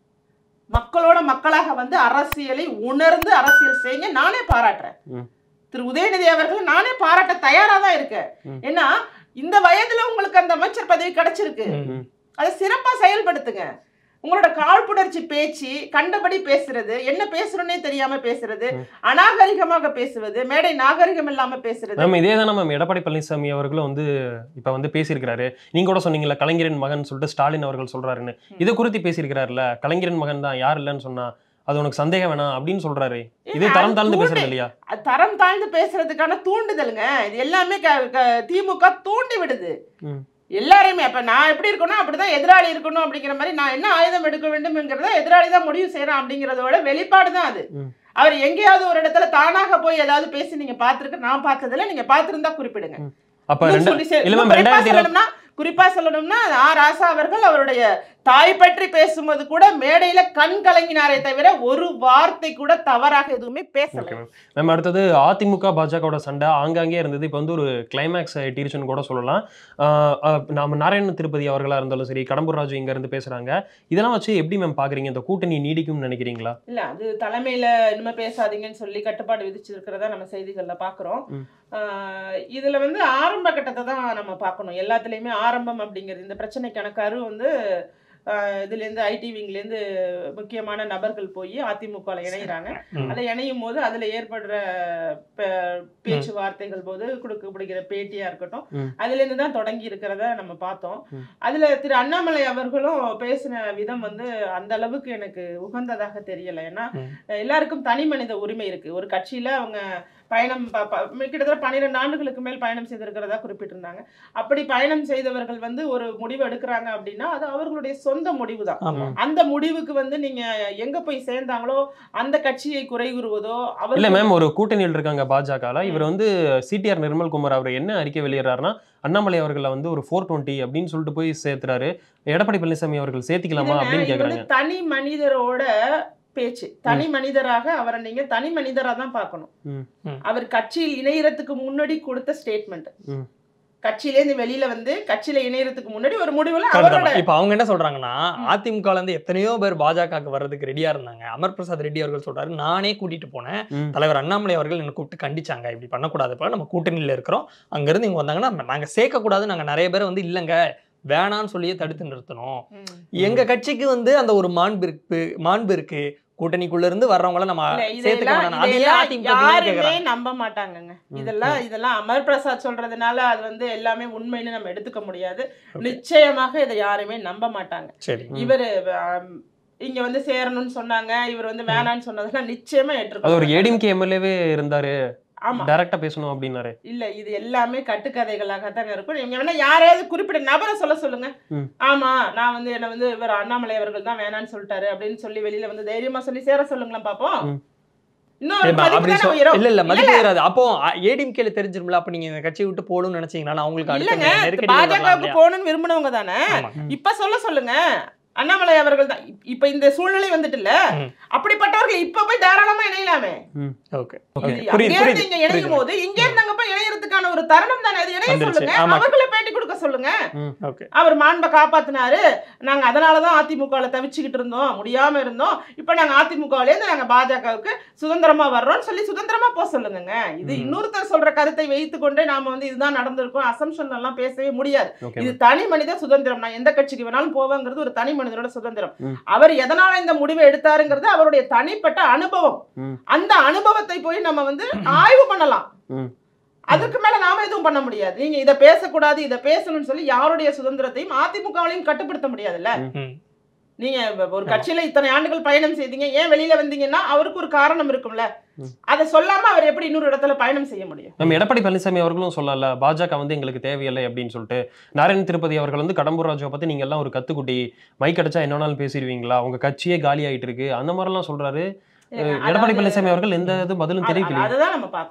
மக்களோட மக்களாக வந்து அரசியலை உணர்ந்து அரசியல் செய்யுங்க நானே பாராட்டுறேன் ம். திரு உதயநிதி அவர்கள் நானே பாராட்ட தயாரா தான் இருக்கேன் ம். ஏன்னா இந்த வயதுல உங்களுக்கு அந்த அமைச்சர் பதவி கிடைச்சிருக்கு ம். அதை சிறப்பா செயல்படுத்துங்க உங்களோட காழ்ப்புணர்ச்சி பேச்சு கண்டபடி பேசுறது என்ன பேசுறோன்னே தெரியாம பேசுறது ம். அநாகரிகமாக பேசுவது மேடை நாகரிகம் இல்லாம பேசுறது மேம் இதே தான் மேம் எடப்பாடி பழனிசாமி அவர்களும் வந்து இப்ப வந்து பேசியிருக்கிறாரு நீங்க கூட சொன்னீங்கல்ல கலைஞரின் மகன் சொல்லிட்டு ஸ்டாலின் அவர்கள் சொல்றாருன்னு இதை குறித்து பேசியிருக்கிறாருல்ல கலைஞரின் மகன் தான் யார் இல்லைன்னு சொன்னா அது உனக்கு சந்தேகம் வேணாம் அப்படின்னு சொல்றாரு இது ஏங்க, தரம் அது தாழ்ந்து தூண்டி- பேசுறது இல்லையா அது தரம் தாழ்ந்து பேசுறதுக்கான தூண்டுதலுங்க இது எல்லாமே க- க- திமுக தூண்டி விடுது ம். எல்லாரையுமே அப்ப நான் எப்படி இருக்கணும் அப்படிதான் எதிராளி இருக்கணும் அப்படிங்கிற மாதிரி நான் என்ன ஆயுதம் எடுக்க வேண்டும்ங்கிறத எதிராளி தான் முடிவு செய்யறான் அப்படிங்கறதோட வெளிப்பாடு தான் அது ம். அவர் எங்கேயாவது ஒரு இடத்துல தானாக போய் ஏதாவது பேசி நீங்க பாத்துருக்க நான் பார்த்ததில்ல நீங்க பாத்திருந்தா குறிப்பிடுங்க அப்ப இன்னும் ரெண்டு சொல்லி செ- இல்ல இன்னும் மேம் குறிப்பா ரெண்டாயிரத்தி இருபது சொல்லணும்னா குறிப்பா சொல்லணும்னா ஆ ராசா அவர்கள் அவருடைய தாய் பற்றி பேசும்போது கூட மேடையில கண் கலங்கினாரே தவிர ஒரு வார்த்தை கூட தவறாக எதுவுமே பேசல ஓகே மேம் மேம் அடுத்தது அதிமுக பாஜகவோட சண்டை ஆங்காங்கே இருந்தது இப்போ வந்து ஒரு கிளைமேக்ஸ் எட்டிருச்சுன்னு கூட சொல்லலாம் ஆஹ் ஆஹ் நாம நாராயண திருப்பதி அவர்களா இருந்தாலும் சரி கடம்பூர் ராஜு இங்க இருந்து பேசுறாங்க இதெல்லாம் வச்சு எப்படி மேம் பாக்குறீங்க இந்த கூட்டணி நீடிக்கும்னு நினைக்கிறீங்களா இல்ல அது தலைமையில இனிமே பேசாதீங்கன்னு சொல்லி கட்டுப்பாடு விதிச்சிருக்கிறதா நம்ம செய்திகள்ல பாக்குறோம் ம். ஆஹ் இதுல வந்து ஆரம்ப கட்டத்தை தான் நம்ம பார்க்கணும் எல்லாத்துலயுமே ஆரம்பம் அப்படிங்கிறது இந்த பிரச்சனைக்கான கரு வந்து ஆஹ் இதுல இருந்து ஐடி விங்ல இருந்து முக்கியமான நபர்கள் போய் அதிமுகல இணைகிறாங்க ம். அதுல இணையும் போது அதுல ஏற்படுற பே- பேச்சுவார்த்தைகள் போது கொடுக்கப்படுகிற பேட்டியா இருக்கட்டும் ம். அதுல இருந்து தான் தொடங்கி இருக்கிறத நம்ம பார்த்தோம் ம். அதுல திரு அண்ணாமலை அவர்களும் பேசின விதம் வந்து அந்த அளவுக்கு எனக்கு உகந்ததாக தெரியல ஏன்னா ம். எல்லாருக்கும் தனி மனித உரிமை இருக்கு ஒரு கட்சியில அவங்க பயணம் ப- ப- கிட்டத்தட்ட பன்னிரெண்டு ஆண்டுகளுக்கு மேல் பயணம் செய்திருக்கிறதா குறிப்பிட்டிருந்தாங்க அப்படி பயணம் செய்தவர்கள் வந்து ஒரு முடிவு எடுக்கிறாங்க அப்படின்னா அது அவர்களுடைய சொந்த முடிவு தான் ஆமா அந்த முடிவுக்கு வந்து நீங்க எங்க போய் சேர்ந்தாங்களோ அந்த கட்சியை குறை கூறுவதோ இல்ல அவர் மேம் ஒரு கூட்டணியில் இருக்காங்க பாஜகல இவர் வந்து சிடிஆர் நிர்மல்குமார் அவர் என்ன அறிக்கை வெளியிடுறாருன்னா அண்ணாமலை அவர்களை வந்து ஒரு ஃபோர் டுவெண்ட்டி அப்படின்னு சொல்லிட்டு போய் சேர்த்துறாரு எடப்பாடி பழனிசாமி அவர்கள் சேர்த்திக்கலாமா அப்படின்னு கேக்குறாங்க தனி மனிதரோட பேச்சு தனி மனிதராக அவரை நீங்க தனி மனிதரா தான் பார்க்கணும் ம். ம். அவர் கட்சியில் இணையறதுக்கு முன்னாடி கொடுத்த ஸ்டேட்மெண்ட் ம். கட்சியிலேருந்து வெளியில வந்து கட்சியில இணையறதுக்கு முன்னாடி ஒரு முடிவுல கரெக்ட் அவரோட தான். இப்ப அவங்க என்ன சொல்றாங்கன்னா ம். அதிமுகல இருந்து எத்தனையோ பேர் பாஜகவுக்கு வர்றதுக்கு ரெடியா இருந்தாங்க அமர் பிரசாத் ரெட்டி அவர்கள் சொல்றாரு நானே கூட்டிட்டு போனேன் ம். தலைவர் அண்ணாமலை அவர்கள் என்ன கூப்பிட்டு கண்டிச்சாங்க இப்படி பண்ணக்கூடாது போல நம்ம கூட்டணியில இருக்கிறோம் அங்க இருந்து இங்க வந்தாங்கன்னா நம்ம- நாங்க சேர்க்க கூடாது நாங்க நிறைய பேர் வந்து இல்லங்க வேணான்னு சொல்லியே தடுத்து நிறுத்தணும் ம். எங்க கட்சிக்கு வந்து அந்த ஒரு மாண்பு இருக்கு மாண்பு இருக்கு கூட்டணிக்குள்ள இருந்து வர்றவங்கள நம்ம இல்ல, சேர்த்துக்க இதெல்லாம் வேணாம் அது ஏன் இதெல்லாம் அதிமுக திடீர்னு யாருமே கேக்குறாங்க? நம்ப மாட்டாங்கங்க ம். இதெல்லாம் இதெல்லாம் அமர் பிரசாத் சொல்றதுனால அது வந்து எல்லாமே உண்மைன்னு நம்ம எடுத்துக்க முடியாது நிச்சயமாக இதை யாருமே நம்ப மாட்டாங்க சரி ம். இவரு ஆம், இங்க வந்து சேரணும்னு சொன்னாங்க இவர் வந்து வேணான்னு சொன்னதெல்லாம் நிச்சயமா அது ஒரு ஏற்றுக்கொள்ள ஏடிஎம்கே எம்எல்ஏவே இருந்தாரு ஆமா டைரக்டா பேசணும் அப்படின்னாரு இல்ல இது எல்லாமே கட்டுக்கதைகளாக தாங்க இருக்கும் நீங்க வேணா யாரையாவது குறிப்பிட்ட நபரை சொல்ல சொல்லுங்க ம். ஆமா நான் வந்து என்ன வந்து இவர் அண்ணாமலை அவர்கள் தான் வேணான்னு சொல்லிட்டாரு அப்படின்னு சொல்லி வெளியில வந்து தைரியமா சொல்லி சேர சொல்லுங்களேன் பாப்போம் ம். இன்னும் ஒரு ஏம்மா, மதிப்பு அப்படி தானே சொல்- உயரும். இல்ல இல்ல மதிப்பு உயராது அப்போ ஏடிஎம்கேல தெரிஞ்சிரும்ல அப்ப நீங்க இந்த கட்சியை விட்டு போகணும்னு நினைச்சீங்கன்னா அவங்களுக்கு அடுத்த இல்லங்க நெருக்கடி பாஜகவுக்கு வரலாம் போகணும்னு விரும்பினவங்க தானே ஆமா. இப்ப சொல்ல சொல்லுங்க அண்ணாமலை அவர்கள் தான் இப்- இப்ப இந்த சூழ்நிலை வந்துட்டுல ம். அப்படிப்பட்டவர்கள் இப்ப போய் தாராளமா இணையலாமே ஓகே Okay. இது புரியுது அங்கே இருந்து புரியுது இங்க இணையும் போது இங்க இருந்து அங்க போய் இணையறதுக்கான ஒரு தருணம் தானே அது இணைய வந்துருச்சு. சொல்லுங்க ஆமா. அவர்களை பேட்டி கொடுக்க சொல்லுங்க ஓகே அவர் மாண்பை காப்பாத்தினாரு நாங்க அதனாலதான் அதிமுகவில் தவிச்சுக்கிட்டு இருந்தோம் முடியாம இருந்தோம் இப்ப நாங்க அதிமுகல இருந்து நாங்க பாஜகவுக்கு சுதந்திரமா வர்றோம்னு சொல்லி சுதந்திரமா போக சொல்லுங்க இது ம். இன்னொருத்தர் சொல்ற கருத்தை வைத்து கொண்டே நாம வந்து இதுதான் நடந்திருக்கும் அசம்ஷன் எல்லாம் பேசவே முடியாது ஓகே இது தனி மனித சுதந்திரம் நான் எந்த கட்சிக்கு வேணாலும் போவேங்கிறது ஒரு தனி மனிதனோட சுதந்திரம் ம். அவர் எதனால இந்த முடிவை எடுத்தாருங்கிறது அவருடைய தனிப்பட்ட அனுபவம் ம். அந்த அனுபவத்தை போய் நம்ம வந்து ஆய்வு பண்ணலாம் ம். அதுக்கு மேல நாம எதுவும் பண்ண முடியாது நீங்க இதை பேசக்கூடாது இதை பேசணும்னு சொல்லி யாருடைய சுதந்திரத்தையும் அதிமுகவிலையும் கட்டுப்படுத்த முடியாதுல்ல ம். நீங்க இப்ப ஒரு கட்சியில இத்தனை ஆண்டுகள் பயணம் செய்தீங்க ஏன் வெளியில வந்தீங்கன்னா அவருக்கு ஒரு காரணம் இருக்கும்ல ம். அதை சொல்லாம அவர் எப்படி இன்னொரு இடத்துல பயணம் செய்ய முடியும் நம்ம எடப்பாடி பழனிசாமி அவர்களும் சொல்லல பாஜக வந்து எங்களுக்கு தேவையில்லை அப்படின்னு சொல்லிட்டு நாராயண திருப்பதி அவர்கள் வந்து கடம்பூர் ராஜுவை பத்தி நீங்க எல்லாம் ஒரு கத்துக்குட்டி மைக் அடிச்சா என்ன வேணாலும் பேசிடுவீங்களா உங்க கட்சியே காலி ஆயிட்டு இருக்கு அந்த மாதிரிலாம் சொல்றாரு ஏங்க, எடப்பாடி அதாவது- பழனிசாமி அவர்கள் எந்த இது பதிலும் அது- தெரிவிக்கலையே அதுதான் நம்ம பார்க்கணும்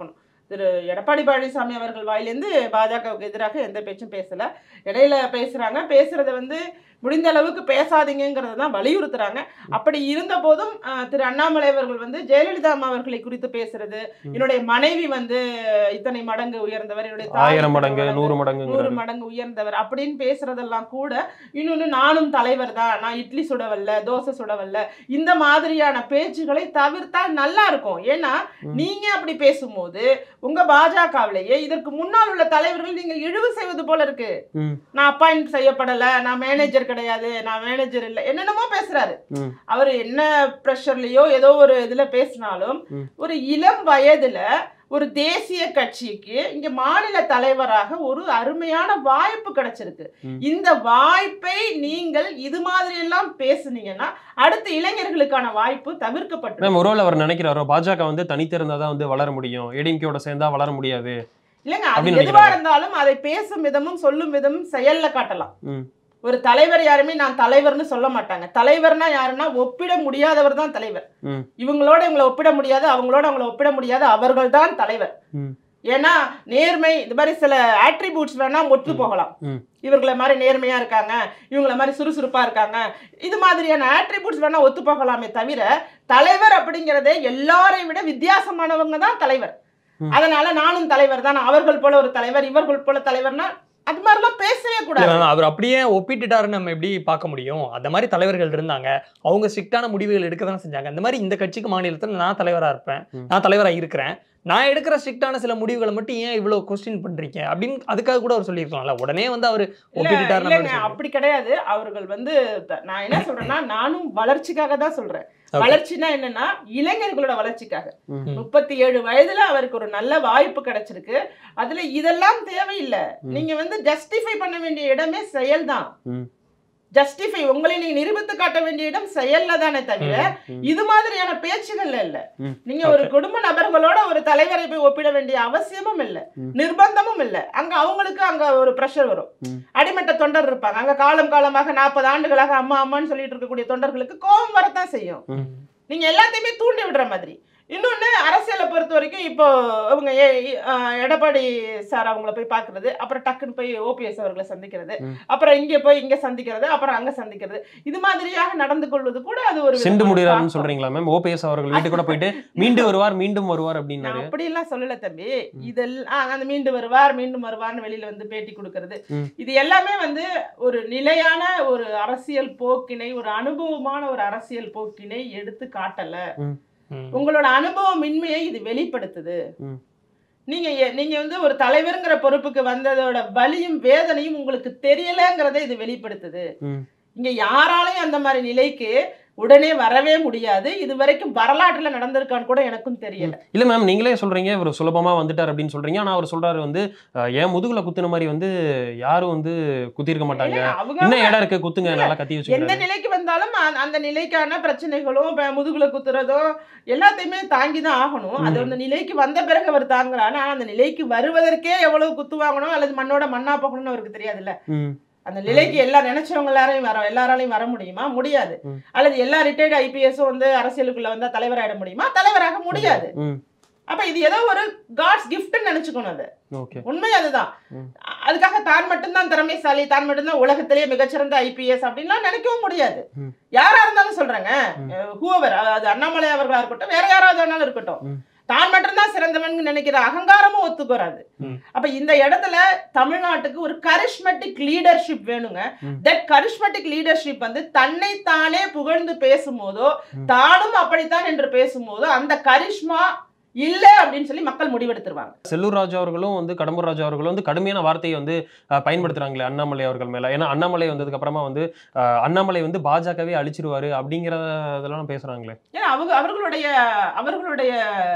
திரு எடப்பாடி பழனிசாமி அவர்கள் வாயிலேருந்து பாஜகவுக்கு எதிராக எந்த பேச்சும் பேசல இடையில பேசுறாங்க பேசுறத வந்து முடிந்த அளவுக்கு பேசாதீங்கிறத தான் வலியுறுத்துறாங்க அப்படி இருந்த போதும் அஹ், திரு அண்ணாமலை அவர்கள் வந்து ஜெயலலிதா அம்மா அவர்களை குறித்து பேசுறது என்னுடைய மனைவி வந்து இத்தனை மடங்கு உயர்ந்தவர் என்னுடைய தாய் ஆயிரம் இத்தனை மடங்கு நூறு நூறு மடங்குங்கிறாரு மடங்கு உயர்ந்தவர் அப்படின்னு பேசுறதெல்லாம் கூட இன்னொன்னு நானும் தலைவர் தான் நான் இட்லி சுடவல்ல தோசை சுடவல்ல இந்த மாதிரியான பேச்சுகளை தவிர்த்தால் நல்லா இருக்கும் ஏன்னா ம். நீங்க அப்படி பேசும்போது உங்க பாஜகவிலேயே இதற்கு முன்னால் உள்ள தலைவர்கள் நீங்க இழிவு செய்வது போல இருக்கு ம். நான் அப்பாயிண்ட் செய்யப்படல நான் மேனேஜர் கிடையாது நான் மேனேஜர் இல்லை என்னென்னமோ பேசுறாரு ம். அவர் என்ன ப்ரெஷர்லயோ ஏதோ ஒரு இதுல பேசினாலும் ம். ஒரு இளம் வயதுல ஒரு தேசிய கட்சிக்கு இங்க மாநில தலைவராக ஒரு அருமையான வாய்ப்பு கிடைச்சிருக்கு ம். இந்த வாய்ப்பை நீங்கள் இது மாதிரி எல்லாம் பேசுனீங்கன்னா அடுத்த இளைஞர்களுக்கான வாய்ப்பு தவிர்க்கப்பட்டு மேம் ஒருவேளை அவர் நினைக்கிறாரோ பாஜக வந்து தனித்திருந்தா தான் வந்து வளர முடியும் ஏடிஎம்கேயோட சேர்ந்தா வளர முடியாது இல்லைங்க அது அப்படின்னு எதுவா நினைக்கிறாங்க. இருந்தாலும் அதை பேசும் விதமும் சொல்லும் விதமும் செயல்ல காட்டலாம் ம். ஒரு தலைவர் யாருமே நான் தலைவர்னு சொல்ல மாட்டாங்க தலைவர்னா யாருன்னா ஒப்பிட முடியாதவர் தான் தலைவர் ம். இவங்களோட இவங்களை ஒப்பிட முடியாது அவங்களோட அவங்கள ஒப்பிட முடியாது அவர்கள் தான் தலைவர் ம். ஏன்னா நேர்மை இது மாதிரி சில ஆட்ரிபியூட்ஸ் வேணா ஒத்து போகலாம் ம். இவர்களை மாதிரி நேர்மையா இருக்காங்க இவங்கள மாதிரி சுறுசுறுப்பா இருக்காங்க இது மாதிரியான ஆட்ரிபியூட்ஸ் வேணா ஒத்து போகலாமே தவிர தலைவர் அப்படிங்கறதே எல்லாரை விட வித்தியாசமானவங்க தான் தலைவர் ம். அதனால நானும் தலைவர் தான் அவர்கள் போல ஒரு தலைவர் இவர்கள் போல தலைவர்னா அது மாதிரிலாம் பேசவே இல்ல கூடாது மேம் அவர் அப்படியே ஒப்பிட்டுட்டாருன்னு நம்ம எப்படி பார்க்க முடியும் அந்த மாதிரி தலைவர்கள் இருந்தாங்க அவங்க ஸ்ட்ரிக்டான முடிவுகள் எடுக்க தான் செஞ்சாங்க அந்த மாதிரி இந்த கட்சிக்கு மாநிலத்தில் நான் தலைவரா இருப்பேன் ம். நான் தலைவரா இருக்கிறேன் நான் எடுக்கிற ஸ்ட்ரிக்டான சில முடிவுகளை மட்டும் ஏன் இவ்வளவு கொஸ்டின் பண்றீங்க அப்படின்னு அதுக்காக கூட அவர் சொல்லியிருக்கலாம்ல உடனே வந்து அவர் இல்ல, ஒப்பிட்டுட்டாருன்னு இல்லைங்க மாதிரி அப்படி கிடையாது அவர்கள் வந்து த- நான் என்ன சொல்றேன்னா நானும் வளர்ச்சிக்காக தான் சொல்றேன் Okay. வளர்ச்சினா என்னன்னா இளைஞர்களோட வளர்ச்சிக்காக ம். முப்பத்தி ஏழு வயதுல அவருக்கு ஒரு நல்ல வாய்ப்பு கிடைச்சிருக்கு அதுல இதெல்லாம் தேவையில்லை ம். நீங்க வந்து ஜஸ்டிஃபை பண்ண வேண்டிய இடமே செயல்தான் ம். ஜஸ்டிஃபை உங்களை நீங்க நிரூபித்து காட்ட வேண்டிய இடம் செயல்ல தானே தவிர ம். இது மாதிரியான பேச்சுகள்ல இல்ல ம். நீங்க ஒரு குடும்ப நபர்களோட ஒரு தலைவரை போய் ஒப்பிட வேண்டிய அவசியமும் இல்ல ம். நிர்பந்தமும் இல்ல அங்க அவங்களுக்கு அங்க ஒரு பிரஷர் வரும் ம். அடிமட்ட தொண்டர் இருப்பாங்க அங்க காலம் காலமாக நாற்பது ஆண்டுகளாக அம்மா அம்மான்னு சொல்லிட்டு இருக்கக்கூடிய தொண்டர்களுக்கு கோபம் வரத்தான் செய்யும் ம். நீங்க எல்லாத்தையுமே தூண்டி விடுற மாதிரி இன்னொன்னு அரசியலை பொறுத்த வரைக்கும் இப்போ இவங்க ஏ- அஹ் எடப்பாடி சார் அவங்கள போய் பார்க்கறது அப்புறம் டக்குன்னு போய் ஓபிஎஸ் அவர்களை சந்திக்கிறது ம். அப்புறம் இங்க போய் இங்க சந்திக்கிறது அப்புறம் அங்க சந்திக்கிறது இது மாதிரியாக நடந்து கொள்வது கூட அது ஒரு செண்டு விதமான முடிகிறாருன்னு தாக்கம். சொல்றீங்களா மேம் ஓபிஎஸ் அவர்கள் வீட்டுக்கு கூட போயிட்டு மீண்டு வருவார் மீண்டும் வருவார் நான் அப்படின்னாரு அப்படிலாம் சொல்லல தம்பி இதெல்லாம் ஆ, அந்த மீண்டு வருவார் மீண்டும் வருவார்னு வெளியில வந்து பேட்டி கொடுக்கறது ம். இது எல்லாமே வந்து ஒரு நிலையான ஒரு அரசியல் போக்கினை ஒரு அனுபவமான ஒரு அரசியல் போக்கினை எடுத்து காட்டல ம். உங்களோட அனுபவமின்மையை இது வெளிப்படுத்துது ம். நீங்க எ- நீங்க வந்து ஒரு தலைவருங்கிற பொறுப்புக்கு வந்ததோட வலியும் வேதனையும் உங்களுக்கு தெரியலங்கிறதை இது வெளிப்படுத்துது ம். இங்க யாராலையும் அந்த மாதிரி நிலைக்கு உடனே வரவே முடியாது இது வரைக்கும் வரலாற்றுல நடந்திருக்கான்னு கூட எனக்கும் தெரியல இல்ல மேம் நீங்களே சொல்றீங்க இவர் சுலபமா வந்துட்டார் அப்படின்னு சொல்றீங்க ஆனா அவர் சொல்றாரு வந்து அஹ், என் முதுகுல குத்துன மாதிரி வந்து யாரும் வந்து குத்திருக்க மாட்டாங்க இல்ல, அவங்க இன்னும் இடம் இருக்கு குத்துங்க நல்லா கத்தி எந்த வச்சுக்கிறாரு நிலைக்கு வந்தாலும் அந்த- அந்த நிலைக்கான பிரச்சனைகளும் இப்ப முதுகுல குத்துறதும் எல்லாத்தையுமே தாங்கி தான் ஆகணும் அது ம். அந்த நிலைக்கு வந்த பிறகு அவர் தாங்குறாரு ஆனா அந்த நிலைக்கு வருவதற்கே எவ்வளவு குத்து வாங்கணும் அல்லது மண்ணோட மண்ணா போகணும்னு அவருக்கு தெரியாதுல்ல ம். அந்த நிலைக்கு எல்லா நினைச்சவங்க எல்லாரையும் வர எல்லாராலையும் வர முடியுமா முடியாது ம். அல்லது எல்லா ரிட்டையர்டு ஐபிஎஸும் வந்து அரசியலுக்குள்ள வந்தா தலைவராயிட முடியுமா தலைவராக முடியாது ம். அப்ப இது ஏதோ ஒரு காட்ஸ் கிஃப்ட்னு நினைச்சுக்கணும் அது ஓகே உண்மை அதுதான் ம். அ- அதுக்காக தான் மட்டும்தான் திறமைசாலி தான் மட்டும்தான் உலகத்திலேயே மிகச்சிறந்த ஐபிஎஸ் அப்படின்லாம் நினைக்கவும் முடியாது ம். யாரா இருந்தாலும் சொல்றேங்க ம். ஹூவர் அது அண்ணாமலை அவர்களா இருக்கட்டும் வேற யாராவது வேணாலும் இருக்கட்டும் ம். தான் மட்டும்தான் சிறந்தவன் நினைக்கிற அகங்காரமும் ஒத்துக்கோறாது ம். அப்ப இந்த இடத்துல தமிழ்நாட்டுக்கு ஒரு கரிஷ்மெட்டிக் லீடர்ஷிப் வேணுங்க ம். தட் கரிஷ்மெட்டிக் லீடர்ஷிப் வந்து தன்னை தானே புகழ்ந்து பேசும்போதோ ம். தானும் அப்படித்தான் என்று பேசும்போதோ அந்த கரிஷ்மா இல்ல அப்படின்னு சொல்லி மக்கள் முடிவெடுத்துருவாங்க செல்லூர் ராஜு அவர்களும் வந்து கடம்பூர் ராஜு அவர்களும் வந்து கடுமையான வார்த்தையை வந்து அஹ், பயன்படுத்துறாங்களே அண்ணாமலை அவர்கள் மேல ஏன்னா அண்ணாமலை வந்ததுக்கு அப்புறமா வந்து அஹ், அண்ணாமலை வந்து பாஜகவே அழிச்சிருவாரு அப்படிங்கிற இதெல்லாம் பேசுறாங்களே ஏன்னா அவங்க அவர்களுடைய அவர்களுடைய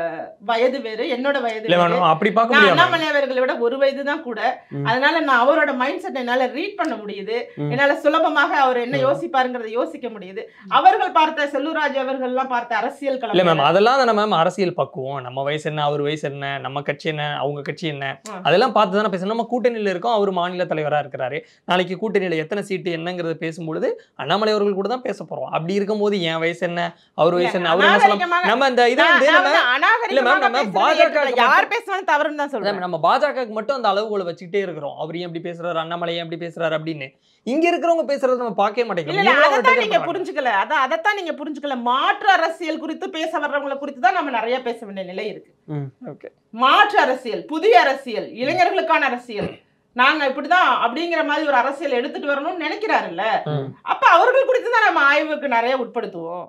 வயது வேறு என்னோட வயது இல்ல வேறு. மேடம் அப்படி பார்க்க நான் முடியாது அண்ணாமலை அவர்களை விட ஒரு வயது தான் கூட ம். அதனால நான் அவரோட மைண்ட் செட் என்னால ரீட் பண்ண முடியுது ம். என்னால சுலபமாக அவர் என்ன ம். யோசிப்பாருங்கிறத யோசிக்க முடியுது அவர்கள் பார்த்த செல்லூராஜ் அவர்கள் எல்லாம் பார்த்த அரசியல் இல்ல மேம் களம் அதெல்லாம் தானே மேம் அரசியல் பக்குவம் நம்ம வயசு என்ன அவர் வயசு என்ன நம்ம கட்சி என்ன அவங்க கட்சி என்ன ஆ. அதெல்லாம் பார்த்து தானே பேசணும் நம்ம கூட்டணியில இருக்கோம் அவர் மாநில தலைவரா இருக்கிறாரு நாளைக்கு கூட்டணியில எத்தனை சீட்டு என்னங்கிறத பேசும்பொழுது அண்ணாமலை அவர்கள் கூட தான் பேச போறோம் அப்படி இருக்கும்போது என் வயசு என்ன அவர் வயசு என்ன அவர் என்ன சொல்லலாம் அநாகரிகமாக- நம்ம இந்த இதை நான் வந்து நான் நம்ம வந்து அநாகரிகமாக இல்ல ma'am, நம்ம பேசுறது பாஜக க்கு ஏற்றுக்கல. யார் மட்டும்- பேசினாலும் தவறுன்னு தான் சொல்றேன் நம்ம பாஜகவுக்கு மட்டும் அந்த அளவுகளை வச்சுக்கிட்டே இருக்கிறோம் அவர் ஏன் இப்படி பேசுறாரு அண்ணாமலை ஏன் இப்படி பேசுறாரு அப்படின்னு இங்க இருக்கிறவங்க பேசுறத நம்ம பார்க்கவே இல்ல மாட்டேங்கிறோம் இல்ல இவங்களும் அதைத்தான் அவர்கிட்ட நீங்க கேட்கறாங்க. புரிஞ்சுக்கல அதான் அதைத்தான் நீங்க புரிஞ்சுக்கல மாற்று அரசியல் குறித்து பேச வர்றவங்களை குறித்து தான் நம்ம நிறைய பேச வேண்டிய நிலை இருக்கு Okay. மாற்று அரசியல் புதிய அரசியல் இளைஞர்களுக்கான அரசியல் நாங்க இப்படிதான் அப்படிங்கிற மாதிரி ஒரு அரசியல் எடுத்துட்டு வரணும்னு நினைக்கிறாருல்ல ம். அப்ப அவர்கள் குறித்து தான் நம்ம ஆய்வுக்கு நிறைய உட்படுத்துவோம்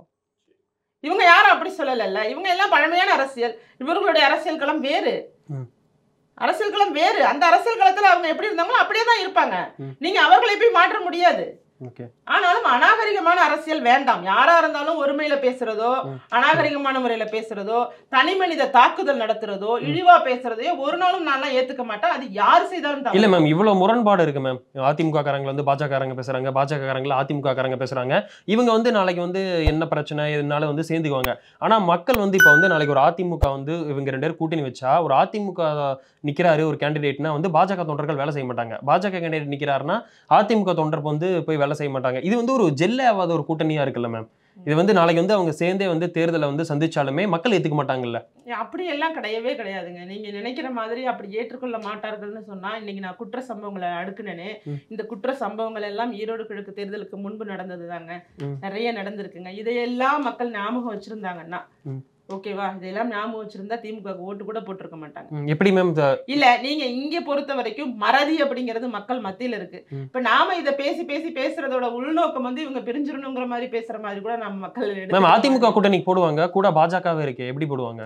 இவங்க யாரும் அப்படி சொல்லலைல்ல இவங்க எல்லாம் பழமையான அரசியல் இவர்களுடைய அரசியல் களம் வேறு ம். அரசியல் களம் வேறு அந்த அரசியல் களத்துல அவங்க எப்படி இருந்தாங்களோ அப்படியே தான் இருப்பாங்க ம். நீங்க அவர்களை போய் மாற்ற முடியாது ஓகே ஆனாலும் அநாகரிகமான அரசியல் வேண்டாம் யாரா இருந்தாலும் ஒருமையில பேசுறதோ ம். அநாகரிகமான முறையில பேசுறதோ தனி மனித தாக்குதல் நடத்துறதோ இழிவா பேசுறதையோ ஒரு நாளும் நான்லாம் ஏத்துக்க மாட்டேன் அது யார் செய்தாலும் இல்ல தவறு. மேம் இவ்வளவு முரண்பாடு இருக்கு மேம் அதிமுக காரங்க வந்து பாஜக காரங்க பேசுறாங்க பாஜக காரங்கள அதிமுக காரங்க பேசுறாங்க இவங்க வந்து நாளைக்கு வந்து என்ன பிரச்சனை இதனால வந்து சேர்ந்துக்குவாங்க ஆனா மக்கள் வந்து இப்ப வந்து நாளைக்கு ஒரு அதிமுக வந்து இவங்க ரெண்டு பேரும் கூட்டணி வச்சா ஒரு அதிமுக நிக்கிறாரு ஒரு கேண்டிடேட்னா வந்து பாஜக தொண்டர்கள் வேலை செய்ய மாட்டாங்க பாஜக கேண்டிடேட் நிக்கிறாருன்னா அதிமுக தொண்டர் வந்து போய் வேலை செய்ய மாட்டாங்க இது வந்து ஒரு ஜெல்லே ஆகாத ஒரு கூட்டணியா இருக்குல்ல மேம் இது வந்து நாளைக்கு வந்து அவங்க சேர்ந்தே வந்து தேர்தலை வந்து சந்திச்சாலுமே மக்கள் ஏத்துக்க மாட்டாங்கல்ல அப்படி எல்லாம் கிடையவே கிடையாதுங்க நீங்க நினைக்கிற மாதிரி அப்படி ஏற்றுக்கொள்ள மாட்டார்கள்னு சொன்னா இன்னைக்கு நான் குற்ற சம்பவங்களை அடுக்குனேனே ம். இந்த குற்ற சம்பவங்கள் எல்லாம் ஈரோடு கிழக்கு தேர்தலுக்கு முன்பு நடந்தது தாங்க ம். நிறைய நடந்திருக்குங்க இதையெல்லாம் மக்கள் ஞாபகம் வச்சிருந்தாங்கன்னா ம். ஓகேவா இதெல்லாம் ஞாபகம் வச்சிருந்தா திமுக ஓட்டு கூட போட்டிருக்க மாட்டாங்க ம், எப்படி மேம் இல்ல நீங்க இங்க பொறுத்த வரைக்கும் மறதி அப்படிங்கிறது மக்கள் மத்தியில இருக்கு ம். இப்ப நாம இத பேசி பேசி பேசுறதோட உள்நோக்கம் வந்து இவங்க பிரிஞ்சிடணுங்கிற மாதிரி பேசுற மாதிரி கூட நம்ம மக்கள் மேம் எடுத்துக்க அதிமுக கூட்டணிக்கு போடுவாங்க கூட பாஜகவே இருக்கு எப்படி போடுவாங்க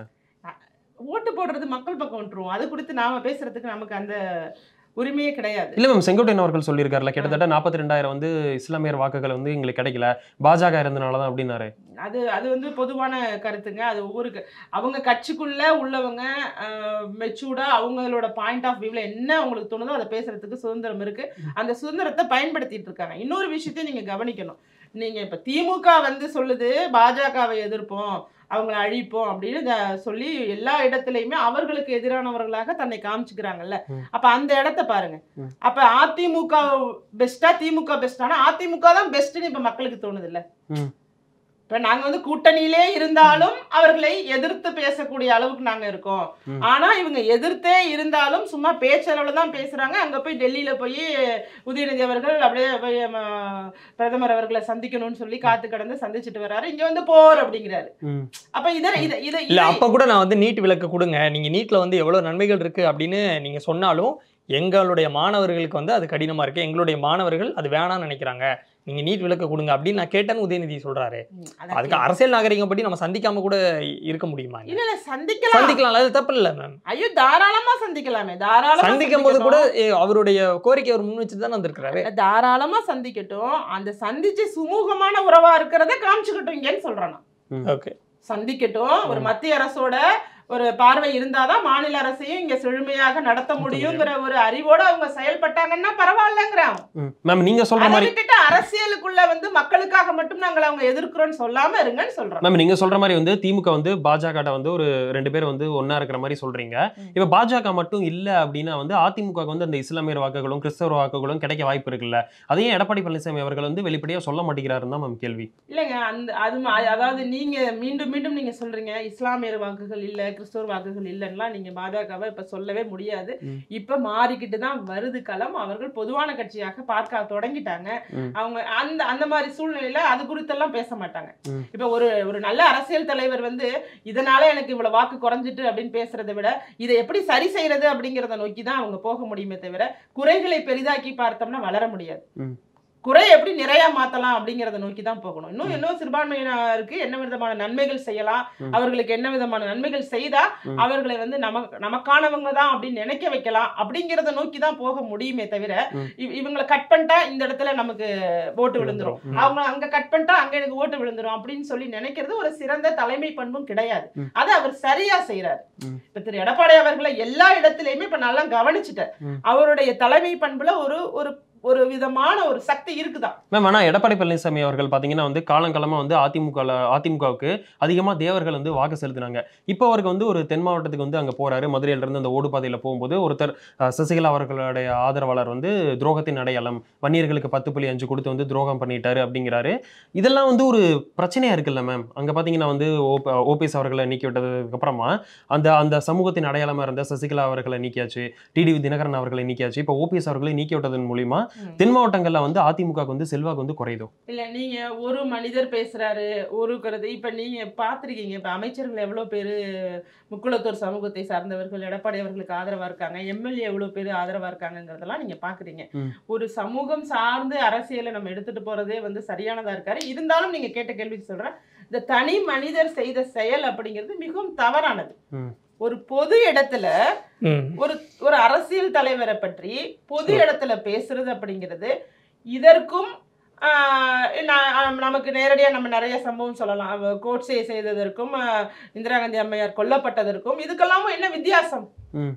ஓட்டு போடுறது மக்கள் பக்கம் விட்டுருவோம் அது குறித்து நாம பேசுறதுக்கு நமக்கு அந்த உரிமையே கிடையாது இல்ல மேம் செங்கோட்டையன் அவர்கள் சொல்லியிருக்காருல கிட்டத்தட்ட நாற்பத்தி ரெண்டாயிரம் வந்து இஸ்லாமியர் வாக்குகள் வந்து எங்களுக்கு கிடைக்கல பாஜக இருந்தனால தான் அப்படின்னாரு அது அது வந்து பொதுவான கருத்துங்க அது ஒவ்வொரு க- அவங்க கட்சிக்குள்ள உள்ளவங்க மெச்சூர்டா அவங்களோட பாயிண்ட் ஆஃப் வியூல என்ன அவங்களுக்கு தோணுதோ அதை பேசுறதுக்கு சுதந்திரம் இருக்கு அந்த சுதந்திரத்தை பயன்படுத்திட்டு இருக்காங்க இன்னொரு விஷயத்தையும் நீங்க கவனிக்கணும் நீங்க இப்ப திமுக வந்து சொல்லுது பாஜகவை எதிர்ப்போம் அவங்கள அழிப்போம் அப்படின்னு த- சொல்லி எல்லா இடத்துலயுமே அவர்களுக்கு எதிரானவர்களாக தன்னை காமிச்சுக்கிறாங்கல்ல ம். அப்ப அந்த இடத்த பாருங்க ம். அப்ப அதிமுக பெஸ்டா திமுக பெஸ்டானா அதிமுக தான் பெஸ்ட்னு இப்ப மக்களுக்கு தோணுது இல்ல ம். இப்ப நாங்க வந்து கூட்டணியிலே இருந்தாலும் அவர்களை எதிர்த்து பேசக்கூடிய அளவுக்கு நாங்க இருக்கோம் ம். ஆனா இவங்க எதிர்த்தே இருந்தாலும் சும்மா பேச்சளவுல தான் பேசுறாங்க அங்க போய் டெல்லியில போய் உதயநிதி அவர்கள் அப்படியே போய் ம, பிரதமர் அவர்களை சந்திக்கணும்னு சொல்லி காத்து கடந்து சந்திச்சுட்டு வர்றாரு இங்க வந்து போர் அப்படிங்கிறாரு ம். அப்ப இத இத இத இல்ல இதை- அப்ப கூட நான் வந்து நீட் விளக்கு கொடுங்க நீங்க நீட்ல வந்து எவ்வளவு நன்மைகள் இருக்கு அப்படின்னு நீங்க சொன்னாலும் எங்களுடைய மாணவர்களுக்கு வந்து அது கடினமா இருக்கு எங்களுடைய மாணவர்கள் அது வேணாம்னு நினைக்கிறாங்க நீங்க நீட் விளக்கு கொடுங்க அப்படின்னு நான் கேட்டேன்னு உதயநிதி சொல்றாரு ம், அதான் அதுக்கு அரசியல் நாகரிகம் படி நம்ம சந்திக்காம கூட இருக்க முடியுமா இல்ல இல்ல சந்திக்கலாம் சந்திக்கலாம் அது தப்பு இல்ல மேம் ஐயோ தாராளமா சந்திக்கலாமே தாராளமா சந்திக்கும் போது சந்திக்கட்டும். கூட ஏ, அவருடைய கோரிக்கை அவர் முன் வச்சு தானே வந்திருக்கிறாரு தாராளமா சந்திக்கட்டும் அந்த சந்திச்சு சுமூகமான உறவா இருக்கிறத காமிச்சுக்கட்டும் இங்கன்னு சொல்றேன் நான். ஓகே சந்திக்கட்டும் ஒரு மத்திய அரசோட ஒரு பார்வை இருந்தாதான் மாநில அரசையும் இங்க செழுமையாக நடத்த முடியுங்கிற ஒரு அறிவோட அவங்க செயல்பட்டாங்கன்னா பரவாயில்லங்கிறான் ம். மேம் நீங்க சொல்ற அதை மாதிரி விட்டுட்டு அரசியலுக்குள்ள வந்து மக்களுக்காக மட்டும் நாங்கள் அவங்க எதிர்க்கிறோம்னு சொல்லாம இருங்கன்னு சொல்றோம் மேம் நீங்க சொல்ற மாதிரி வந்து திமுக வந்து பாஜக வந்து ஒரு ரெண்டு பேர் வந்து ஒண்ணா இருக்கிற மாதிரி சொல்றீங்க ம். இப்ப பாஜக மட்டும் இல்ல அப்படின்னா வந்து அதிமுக க்கு வந்து அந்த இஸ்லாமியர் வாக்குகளும் கிறிஸ்தவ வாக்குகளும் கிடைக்க வாய்ப்பு இருக்குல்ல அதையும் எடப்பாடி பழனிசாமி அவர்கள் வந்து வெளிப்படையா சொல்ல மாட்டேங்கிறாருன்னு தான் மேம் கேள்வி இல்லைங்க அந்த அது ம- அதாவது நீங்க மீண்டும் மீண்டும் நீங்க சொல்றீங்க இஸ்லாமியர் வாக்குகள் இல்ல கிறிஸ்தவர் வாக்குகள் இல்லைன்னா நீங்க பாஜகவை இப்ப சொல்லவே முடியாது ம். இப்ப மாறிக்கிட்டு தான் வருது களம் அவர்கள் பொதுவான கட்சியாக பார்க்க தொடங்கிட்டாங்க ம். அவங்க அந்த அந்த மாதிரி சூழ்நிலையில அது குறித்தெல்லாம் பேச மாட்டாங்க ம். இப்ப ஒரு ஒரு நல்ல அரசியல் தலைவர் வந்து இதனால எனக்கு இவ்வளவு வாக்கு குறைஞ்சிட்டு அப்படின்னு பேசுறதை விட இதை எப்படி சரி செய்யறது அப்படிங்கறத நோக்கி தான் அவங்க போக முடியுமே தவிர குறைகளை பெரிதாக்கி பார்த்தோம்னா வளர முடியாது ம். குறை எப்படி நிறைய மாத்தலாம் அப்படிங்கறத நோக்கி தான் போகணும் இன்னும் இன்னும் சிறுபான்மையினருக்கு என்ன விதமான நன்மைகள் செய்யலாம் ம். அவர்களுக்கு என்ன விதமான நன்மைகள் செய்தா ம். அவர்களை வந்து நமக்கு நமக்கானவங்க தான் அப்படின்னு நினைக்க வைக்கலாம் அப்படிங்கறத நோக்கி தான் போக முடியுமே தவிர ம். இவ- இவங்களை கட் பண்ணிட்டா இந்த இடத்துல நமக்கு ஓட்டு விழுந்துரும் ம். அவங்க அங்க கட் பண்ணிட்டா அங்க எனக்கு ஓட்டு விழுந்துரும் அப்படின்னு சொல்லி நினைக்கிறது ஒரு சிறந்த தலைமை பண்பும் கிடையாது ம். அதை அவர் சரியா செய்யறாரு ம். இப்ப திரு எடப்பாடி அவர்களை எல்லா இடத்துலயுமே இப்ப நல்லா கவனிச்சுட்டேன் ம். அவருடைய தலைமை பண்புல ஒரு ஒரு ஒரு விதமான ஒரு சக்தி இருக்குதான் மேம் ஆனால் எடப்பாடி பழனிசாமி அவர்கள் பார்த்தீங்கன்னா வந்து காலங்காலமாக வந்து அதிமுக அதிமுகவுக்கு அதிகமாக தேவர்கள் வந்து வாக்கு செலுத்தினாங்க இப்போ அவருக்கு வந்து ஒரு தென் மாவட்டத்துக்கு வந்து அங்கே போறாரு மதுரையில இருந்து அந்த ஓடு பாதையில் போகும்போது ஒருத்தர் அஹ், சசிகலா அவர்களுடைய ஆதரவாளர் வந்து துரோகத்தின் அடையாளம் வன்னியர்களுக்கு பத்து புள்ளி அஞ்சு கொடுத்து வந்து துரோகம் பண்ணிட்டாரு அப்படிங்கிறாரு இதெல்லாம் வந்து ஒரு பிரச்சனையா இருக்குல்ல மேம் அங்கே பார்த்தீங்கன்னா வந்து ஓபிஎஸ் அவர்களை நீக்கி விட்டதுக்கு அப்புறமா அந்த அந்த சமூகத்தின் அடையாளமா இருந்த சசிகலா அவர்களை நீக்கியாச்சு டிடிவி தினகரன் அவர்களை நீக்கியாச்சு இப்போ ஓபிஎஸ் அவர்களை நீக்கி விட்டதன் மூலியமா தென் மாவட்டங்கள்ல வந்து அதிமுக வந்து செல்வாக்கு வந்து குறையுதோ இல்ல நீங்க ஒரு மனிதர் பேசுறாரு ஒரு கருத்து இப்ப நீங்க பாத்திருக்கீங்க இப்ப அமைச்சர்கள் எவ்வளவு பேரு முக்குளத்தூர் சமூகத்தை சார்ந்தவர்கள் எடப்பாடி அவர்களுக்கு ஆதரவா இருக்காங்க எம்எல்ஏ எவ்வளவு பேர் ஆதரவா இருக்காங்கங்கிறதெல்லாம் நீங்க பாக்குறீங்க ம். ஒரு சமூகம் சார்ந்து அரசியலை நம்ம எடுத்துட்டு போறதே வந்து சரியானதா இருக்காரு இருந்தாலும் நீங்க கேட்ட கேள்விக்கு சொல்றேன் இந்த தனி மனிதர் செய்த செயல் அப்படிங்கிறது மிகவும் தவறானது ம். ஒரு பொது இடத்துல ம். ஒரு ஒரு அரசியல் தலைவரை பற்றி பொது இடத்துல பேசுறது அப்படிங்கிறது இதற்கும் ஆஹ், நான் நமக்கு நேரடியாக நம்ம நிறைய சம்பவம் சொல்லலாம் அவ கோட்ஸே செய்ததற்கும் ஆஹ், இந்திரா காந்தி அம்மையார் கொல்லப்பட்டதற்கும் இதுக்கெல்லாமும் என்ன வித்தியாசம் ம்.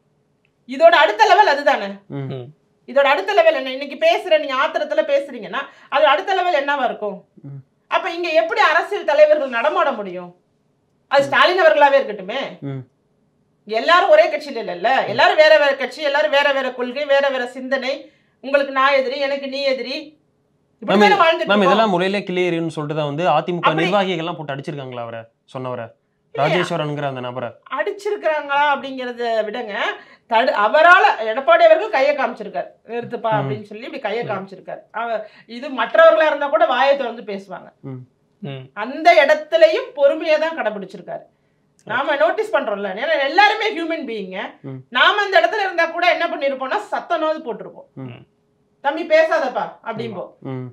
இதோட அடுத்த லெவல் அதுதானே ம். ம். இதோட அடுத்த லெவல் என்ன இன்னைக்கு பேசுற நீங்க ஆத்திரத்துல பேசுறீங்கன்னா அது அடுத்த லெவல் என்னவா இருக்கும் ம். அப்ப இங்க எப்படி அரசியல் தலைவர்கள் நடமாட முடியும் அது ஸ்டாலின் அவர்களாவே இருக்கட்டுமே ம். எல்லாரும் ஒரே கட்சியில இல்லைல்ல எல்லாரும் வேற வேற கட்சி எல்லாரும் வேற வேற கொள்கை வேற வேற சிந்தனை உங்களுக்கு நான் எதிரி எனக்கு நீ எதிரி இப்படிதானே வாழ்ந்துட்டு மேம் இருக்கோம். இதெல்லாம் முறையிலே கிளியர்னு சொல்லிட்டு தான் வந்து அதிமுக அப்படி- நிர்வாகிகள்லாம் போட்டு அடிச்சிருக்காங்களா அவரை சொன்னவரை ராஜேஸ்வரனுங்கிற அந்த நபரை அடிச்சிருக்கிறாங்களா அப்படிங்கறத விடங்க தடு அவரால எடப்பாடி அவர்கள் கையை காமிச்சிருக்காரு நிறுத்துப்பா ம். அப்படின்னு சொல்லி இப்படி கையை காமிச்சிருக்காரு அவ இது மற்றவர்களா இருந்தா கூட வாயை திறந்து பேசுவாங்க ம். அந்த இடத்துலயும் பொறுமையை தான் கடைபிடிச்சிருக்காரு நாம நோட்டீஸ் பண்றோம்ல ஏன்னா எல்லாருமே ஹியூமன் பீயிங்க ம். நாம அந்த இடத்துல இருந்தா கூட என்ன பண்ணிருப்போம்னா சத்தனாவது போட்டிருப்போம் ம். தம்பி பேசாதப்பா அப்படிம்போம் ம்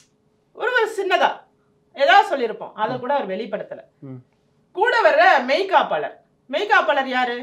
ஒரு ஒரு சின்னதா ஏதாவது சொல்லியிருப்போம் அதை கூட அவர் வெளிப்படுத்தல ம். கூட வர்ற மெய்காப்பாளர் மெய்காப்பாளர் யாரு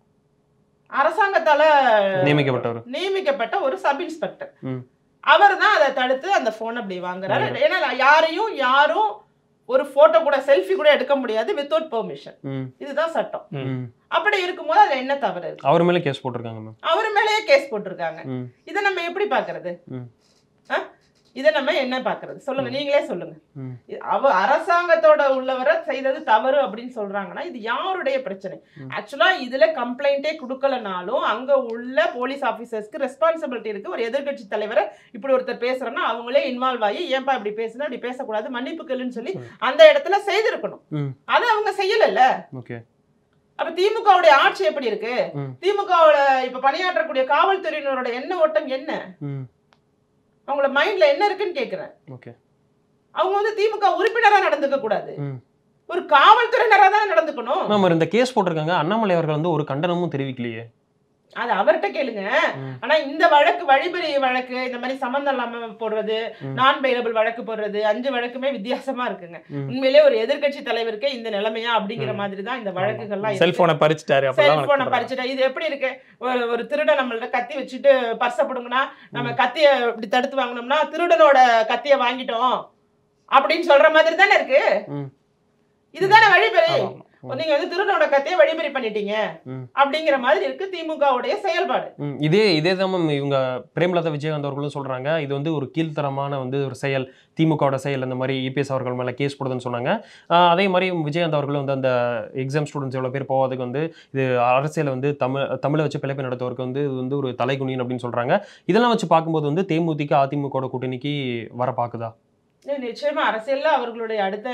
அரசாங்கத்தால நியமிக்கப்பட்டவர் நியமிக்கப்பட்ட ஒரு சப் இன்ஸ்பெக்டர் ம். அவர் தான் அதை தடுத்து அந்த போன் அப்படி வாங்குறாரு ஏன்னா யாரையும் யாரும் ஒரு போட்டோ கூட செல்ஃபி கூட எடுக்க முடியாது வித்தவுட் பெர்மிஷன் ம் இதுதான் சட்டம் ம் அப்படி இருக்கும்போது அதுல என்ன தவறு இருக்கு அவர் மேலே கேஸ் போட்டிருக்காங்க மேம் அவர் மேலேயே கேஸ் போட்டிருக்காங்க ம் இதை நம்ம எப்படி பாக்குறது ம். ஆ? இதை நம்ம என்ன பாக்குறது சொல்லுங்க நீங்களே சொல்லுங்க ம். இது அவ அரசாங்கத்தோட உள்ளவரை செய்தது தவறு அப்படின்னு சொல்றாங்கன்னா இது யாருடைய பிரச்சனை ம். ஆக்சுவலா இதுல கம்ப்ளைண்டே கொடுக்கலனாலும் அங்க உள்ள போலீஸ் ஆபீசர்ஸ்க்கு ரெஸ்பான்சிபிலிட்டி இருக்கு ஒரு எதிர்க்கட்சி தலைவரை இப்படி ஒருத்தர் பேசுறேன்னா அவங்களே இன்வால்வ் ஆகி ஏன்பா இப்படி பேசுனா இப்படி பேசக்கூடாது மன்னிப்பு கேளுன்னு சொல்லி அந்த இடத்துல செய்திருக்கணும் ம். அதை அவங்க செய்யலல்ல ஓகே அப்ப திமுகவுடைய ஆட்சி எப்படி இருக்கு ம். திமுகவோட இப்ப பணியாற்றக்கூடிய காவல்துறையினரோட எண்ண ஓட்டம் என்ன ம் அவங்களோட மைண்ட்ல என்ன இருக்குன்னு கேக்குறேன் ஓகே அவங்க வந்து திமுக உறுப்பினரா நடந்துக்க கூடாது ம். ஒரு காவல்துறையினரா தான் நடந்துக்கணும் மேம் அவர் இந்த கேஸ் போட்டிருக்காங்க அண்ணாமலை அவர்கள் வந்து ஒரு கண்டனமும் தெரிவிக்கலையே அது அவர்கிட்ட கேளுங்க ம். ஆனா இந்த வழக்கு வழிபறி வழக்கு இந்த மாதிரி சம்மந்தம் இல்லாம போடுறது ம். நான் பெயிலபிள் வழக்கு போடுறது அஞ்சு வழக்குமே வித்தியாசமா இருக்குங்க ம். உண்மையிலே ஒரு எதிர்க்கட்சி தலைவருக்கே இந்த நிலைமையா அப்படிங்கிற ம். மாதிரி தான் இந்த வழக்குகள்லாம் செல்போனை பறிச்சுட்டாரு அப்பதான் செல்போனை வழக்கு பறிச்சுட்டா இது எப்படி இருக்கு ஒரு ஒரு திருடன் நம்மள்ட்ட கத்தி வச்சுட்டு பர்ஸ பிடுங்கினா நம்ம கத்திய இப்படி தடுத்து வாங்கினோம்னா திருடனோட கத்திய வாங்கிட்டோம் அப்படின்னு சொல்ற மாதிரி தானே இருக்கு ம். இதுதானே வழிபறி ஆமா. நீங்க வந்து திருடனோட கத்திய வழிபறி பண்ணிட்டீங்க ம். அப்படிங்கிற மாதிரி இருக்கு திமுகவுடைய செயல்பாடு ம், இதே இதே தான் மேம் இவங்க பிரேமலதா விஜயகாந்த் அவர்களும் சொல்றாங்க இது வந்து ஒரு கீழ்த்தரமான வந்து ஒரு செயல் திமுகவோட செயல் அந்த மாதிரி இபிஎஸ் அவர்கள் மேலே கேஸ் போடுதுன்னு சொன்னாங்க ஆஹ் அதே மாதிரி விஜயகாந்த் அவர்களும் வந்து அந்த எக்ஸாம் ஸ்டூடெண்ட்ஸ் எவ்வளோ பேர் போவதுக்கு வந்து இது அரசியலை வந்து தமிழ் தமிழை வச்சு பிழைப்பு நடத்துவதற்கு வந்து இது வந்து ஒரு தலைகுனின் அப்படின்னு சொல்றாங்க இதெல்லாம் வச்சு பார்க்கும்போது வந்து தேமுதிக அதிமுகவோட கூட்டணிக்கு வர பார்க்குதா இல்ல, நிச்சயமா அரசியல்ல அவர்களுடைய அடுத்த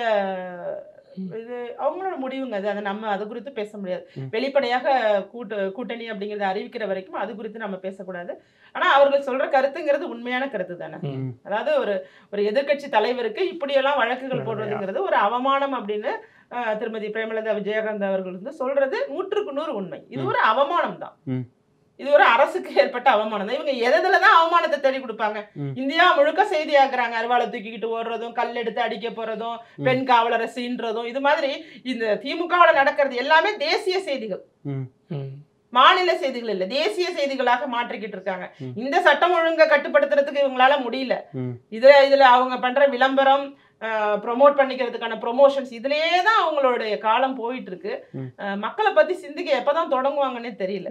இது அவங்களோட முடிவுங்க அது அதை நம்ம அது குறித்து பேச முடியாது ம். வெளிப்படையாக கூட்டு கூட்டணி அப்படிங்கறத அறிவிக்கிற வரைக்கும் அது குறித்து நம்ம பேசக்கூடாது ஆனா அவர்கள் சொல்ற கருத்துங்கிறது உண்மையான கருத்து தானே ம். அதாவது ஒரு ஒரு எதிர்க்கட்சி தலைவருக்கு இப்படியெல்லாம் வழக்குகள் உண்மையா. போடுறதுங்கிறது ஒரு அவமானம் அப்படின்னு அஹ், திருமதி பிரேமலதா விஜயகாந்த் அவர்கள் வந்து சொல்றது நூற்றுக்கு நூறு உண்மை இது ம். ஒரு அவமானம் தான் ம். இது ஒரு அரசுக்கு ஏற்பட்ட அவமானம் தான் இவங்க எதுல தான் அவமானத்தை தேடி கொடுப்பாங்க ம். இந்தியா முழுக்க செய்தி ஆக்குறாங்க அருவாளை தூக்கிக்கிட்டு ஓடுறதும் கல் எடுத்து அடிக்க போறதும் ம். பெண் காவலரை சீன்றதும் இது மாதிரி இந்த திமுகவுல நடக்கிறது எல்லாமே தேசிய செய்திகள் ம் ம். மாநில செய்திகள் இல்ல தேசிய செய்திகளாக மாற்றிக்கிட்டு இருக்காங்க ம். இந்த சட்டம் ஒழுங்கை கட்டுப்படுத்துறதுக்கு இவங்களால முடியல ம் இதுல இதுல அவங்க பண்ற விளம்பரம் ப்ரொமோட் பண்ணிக்கிறதுக்கான ப்ரொமோஷன்ஸ் இதுலயே தான் அவங்களுடைய காலம் போயிட்டு இருக்கு ம். அஹ், மக்களை பத்தி சிந்திக்க எப்பதான் தொடங்குவாங்கன்னே தெரியல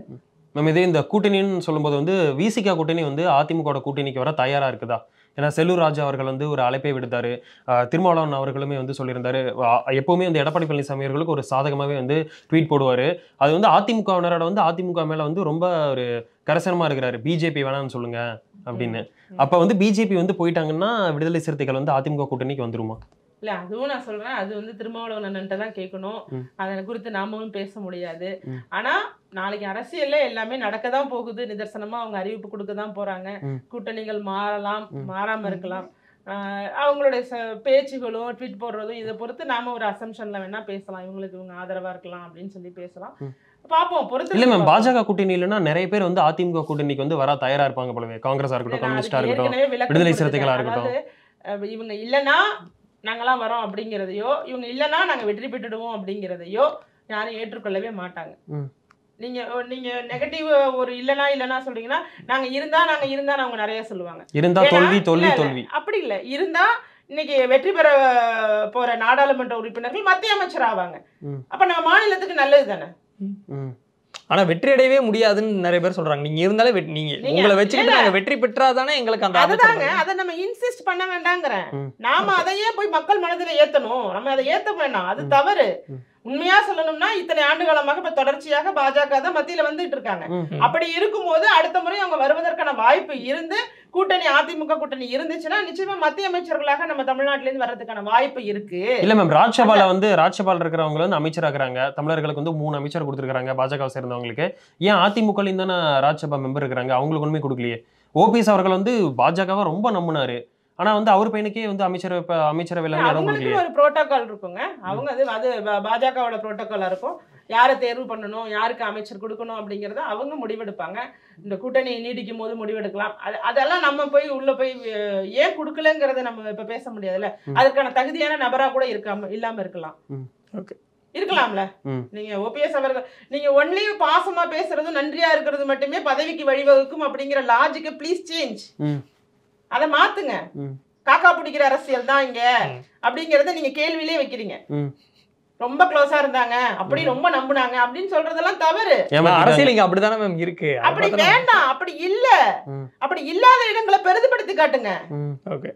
மேம் இதே இந்த கூட்டணின்னு சொல்லும்போது வந்து விசிகா கூட்டணி வந்து அதிமுக கூட்டணிக்கு வர தயாரா இருக்குதா ஏன்னா செல்லூர் ராஜா அவர்கள் வந்து ஒரு அழைப்பை விடுத்தாரு ஆஹ் திருமாவளவன் அவர்களுமே வந்து சொல்லியிருந்தாரு ஆஹ் எப்பவுமே வந்து எடப்பாடி பழனிசாமி அவர்களுக்கு ஒரு சாதகமாகவே வந்து ட்வீட் போடுவாரு அது வந்து அதிமுகவினரோட வந்து அதிமுக மேல வந்து ரொம்ப ஒரு கரசனமா இருக்கிறாரு பிஜேபி வேணாம்னு சொல்லுங்க அப்படின்னு அப்ப வந்து பிஜேபி வந்து போயிட்டாங்கன்னா விடுதலை சிறுத்தைகள் வந்து அதிமுக கூட்டணிக்கு வந்துருமா இல்ல அதுவும் நான் சொல்றேன் அது வந்து திருமாவளவன் அண்ணன்ட்ட தான் கேட்கணும் ம். அதனை குறித்து நாமளும் பேச முடியாது ம். ஆனா நாளைக்கு அரசியல்ல எல்லாமே நடக்க தான் போகுது நிதர்சனமா அவங்க அறிவிப்பு கொடுக்க தான் போறாங்க ம். கூட்டணிகள் மாறலாம் ம். மாறாம இருக்கலாம் ஆஹ் அவங்களுடைய ச- பேச்சுகளும் ட்வீட் போடுறதும் இதை பொறுத்து நாம ஒரு அசம்ஷன்ல வேணா பேசலாம் இவங்களுக்கு இவங்க ஆதரவா இருக்கலாம் அப்படின்னு சொல்லி பேசலாம் ம். பாப்போம் பொறுத்து இல்ல மேம் பார்ப்போம். பாஜக கூட்டணி இல்லைன்னா நிறைய பேர் வந்து அதிமுக கூட்டணிக்கு வந்து வர தயாரா இருப்பாங்க போலவே காங்கிரஸா இருக்கட்டும் நான் கம்யூனிஸ்டா அதுக்கு இருக்கட்டும் ஏற்கனவே விளக்கம் விடுதலை கொடுத்துட்டேன். சிறுத்தைகளா இருக்கட்டும். அதாவது, அஹ், இவங்க இல்லைன்னா நாங்களாம் வரோம் அப்படிங்கிறதையோ இவங்க இல்லைன்னா நாங்க வெற்றி பெற்றுடுவோம் அப்படிங்கிறதையோ யாரும் ஏற்றுக்கொள்ளவே மாட்டாங்க ம். நீங்க ஓ, நீங்க நெகட்டிவ் ஒரு இல்லனா இல்லனா சொல்றீங்கன்னா நாங்க இருந்தா நாங்க இருந்தா அவங்க நிறைய சொல்லுவாங்க இருந்தா ஏன்னா- தோல்வி தோல்வி இல்ல, இல்ல, தோல்வி அப்படி இல்ல இருந்தா இன்னைக்கு வெற்றி பெற போற நாடாளுமன்ற உறுப்பினர்கள் மத்திய அமைச்சர் ஆவாங்க ம். அப்ப நம்ம மாநிலத்துக்கு நல்லது தானே ம். ஆனா வெற்றி அடையவே முடியாதுன்னு நிறைய பேர் சொல்றாங்க நீங்க இருந்தாலே வெற்றி- நீங்க நீங்க- உங்களை வச்சுக்கிட்டு இல்ல. நாங்க வெற்றி பெற்றாதானே எங்களுக்கு அந்த அமைச்சர் அதுதாங்க பதவி. அதை நம்ம இன்சிஸ்ட் பண்ண வேண்டாங்கிறேன் ம். நாம அதையே போய் மக்கள் மனதுல ஏத்தணும் நம்ம அதை ஏத்த வேண்டாம் அது தவறு ம். உண்மையா சொல்லணும்னா இத்தனை ஆண்டு காலமாக இப்ப தொடர்ச்சியாக பாஜக தான் மத்தியில வந்துட்டு இருக்காங்க ம். அப்படி இருக்கும்போது அடுத்த முறை அவங்க வருவதற்கான வாய்ப்பு இருந்து கூட்டணி அதிமுக கூட்டணி இருந்துச்சுன்னா நிச்சயமா மத்திய அமைச்சர்களாக நம்ம தமிழ்நாட்டுல இருந்து வர்றதுக்கான வாய்ப்பு இருக்கு இல்ல மேம் ராஜ்சபால வந்து ராஜ்சபால இருக்கிறவங்க வந்து அமைச்சராக்குறாங்க தமிழர்களுக்கு வந்து மூணு அமைச்சர் கொடுத்துருக்காங்க பாஜக சேர்ந்தவங்களுக்கு ஏன் அதிமுக தானே ராஜ்சபா மெம்பர் இருக்கிறாங்க அவங்களுக்கு ஒண்ணுமே கொடுக்கலையே ஓபிஎஸ் அவர்கள் வந்து பாஜகவை ரொம்ப நம்பினாரு ஆனா வந்து அவர் பையனுக்கே வந்து அமைச்சர் அமைச்சரவையில் இடம் அவங்களுக்கு கொடுக்கலையே ஒரு புரோட்டோகால் இருக்குங்க அவங்க அது அது பா- பாஜகவோட புரோட்டோகாலா இருக்கும் யாரை தேர்வு பண்ணணும் யாருக்கு அமைச்சர் கொடுக்கணும் அப்படிங்கறத அவங்க முடிவெடுப்பாங்க இந்த கூட்டணி நீடிக்கும் போது முடிவெடுக்கலாம் அது அதெல்லாம் நம்ம போய் உள்ள போய் அஹ், ஏன் கொடுக்கலங்கிறத நம்ம இப்ப பேச முடியாதுல்ல ம். அதுக்கான தகுதியான நபரா கூட இருக்காம இல்லாம இருக்கலாம் ம். Okay. இருக்கலாம்ல ம். நீங்க ஓபிஎஸ் அவர்கள் நீங்க ஒன்லி பாசமா பேசுறதும் நன்றியா இருக்கிறது மட்டுமே பதவிக்கு வழிவகுக்கும் அப்படிங்கிற லாஜிக்கை ப்ளீஸ் சேஞ்ச் ம். அதை மாத்துங்க ம். காக்கா பிடிக்கிற அரசியல் தான் இங்க ம். அப்படிங்கறத நீங்க கேள்வியிலே வைக்கிறீங்க ம். ரொம்ப க்ளோஸா இருந்தாங்க அப்படி ரொம்ப நம்புனாங்க அப்படின்னு சொல்றதெல்லாம் தவறு ஆனா ஏமாத்திட்டாங்க. அரசியல் இங்க அப்படிதானே மேம் இருக்கு அது அப்படி பார்த்தா வேண்டாம் அப்படி இல்ல ம். அப்படி இல்லாத இடங்களை பெரிதுபடுத்தி காட்டுங்க ம். ஓகே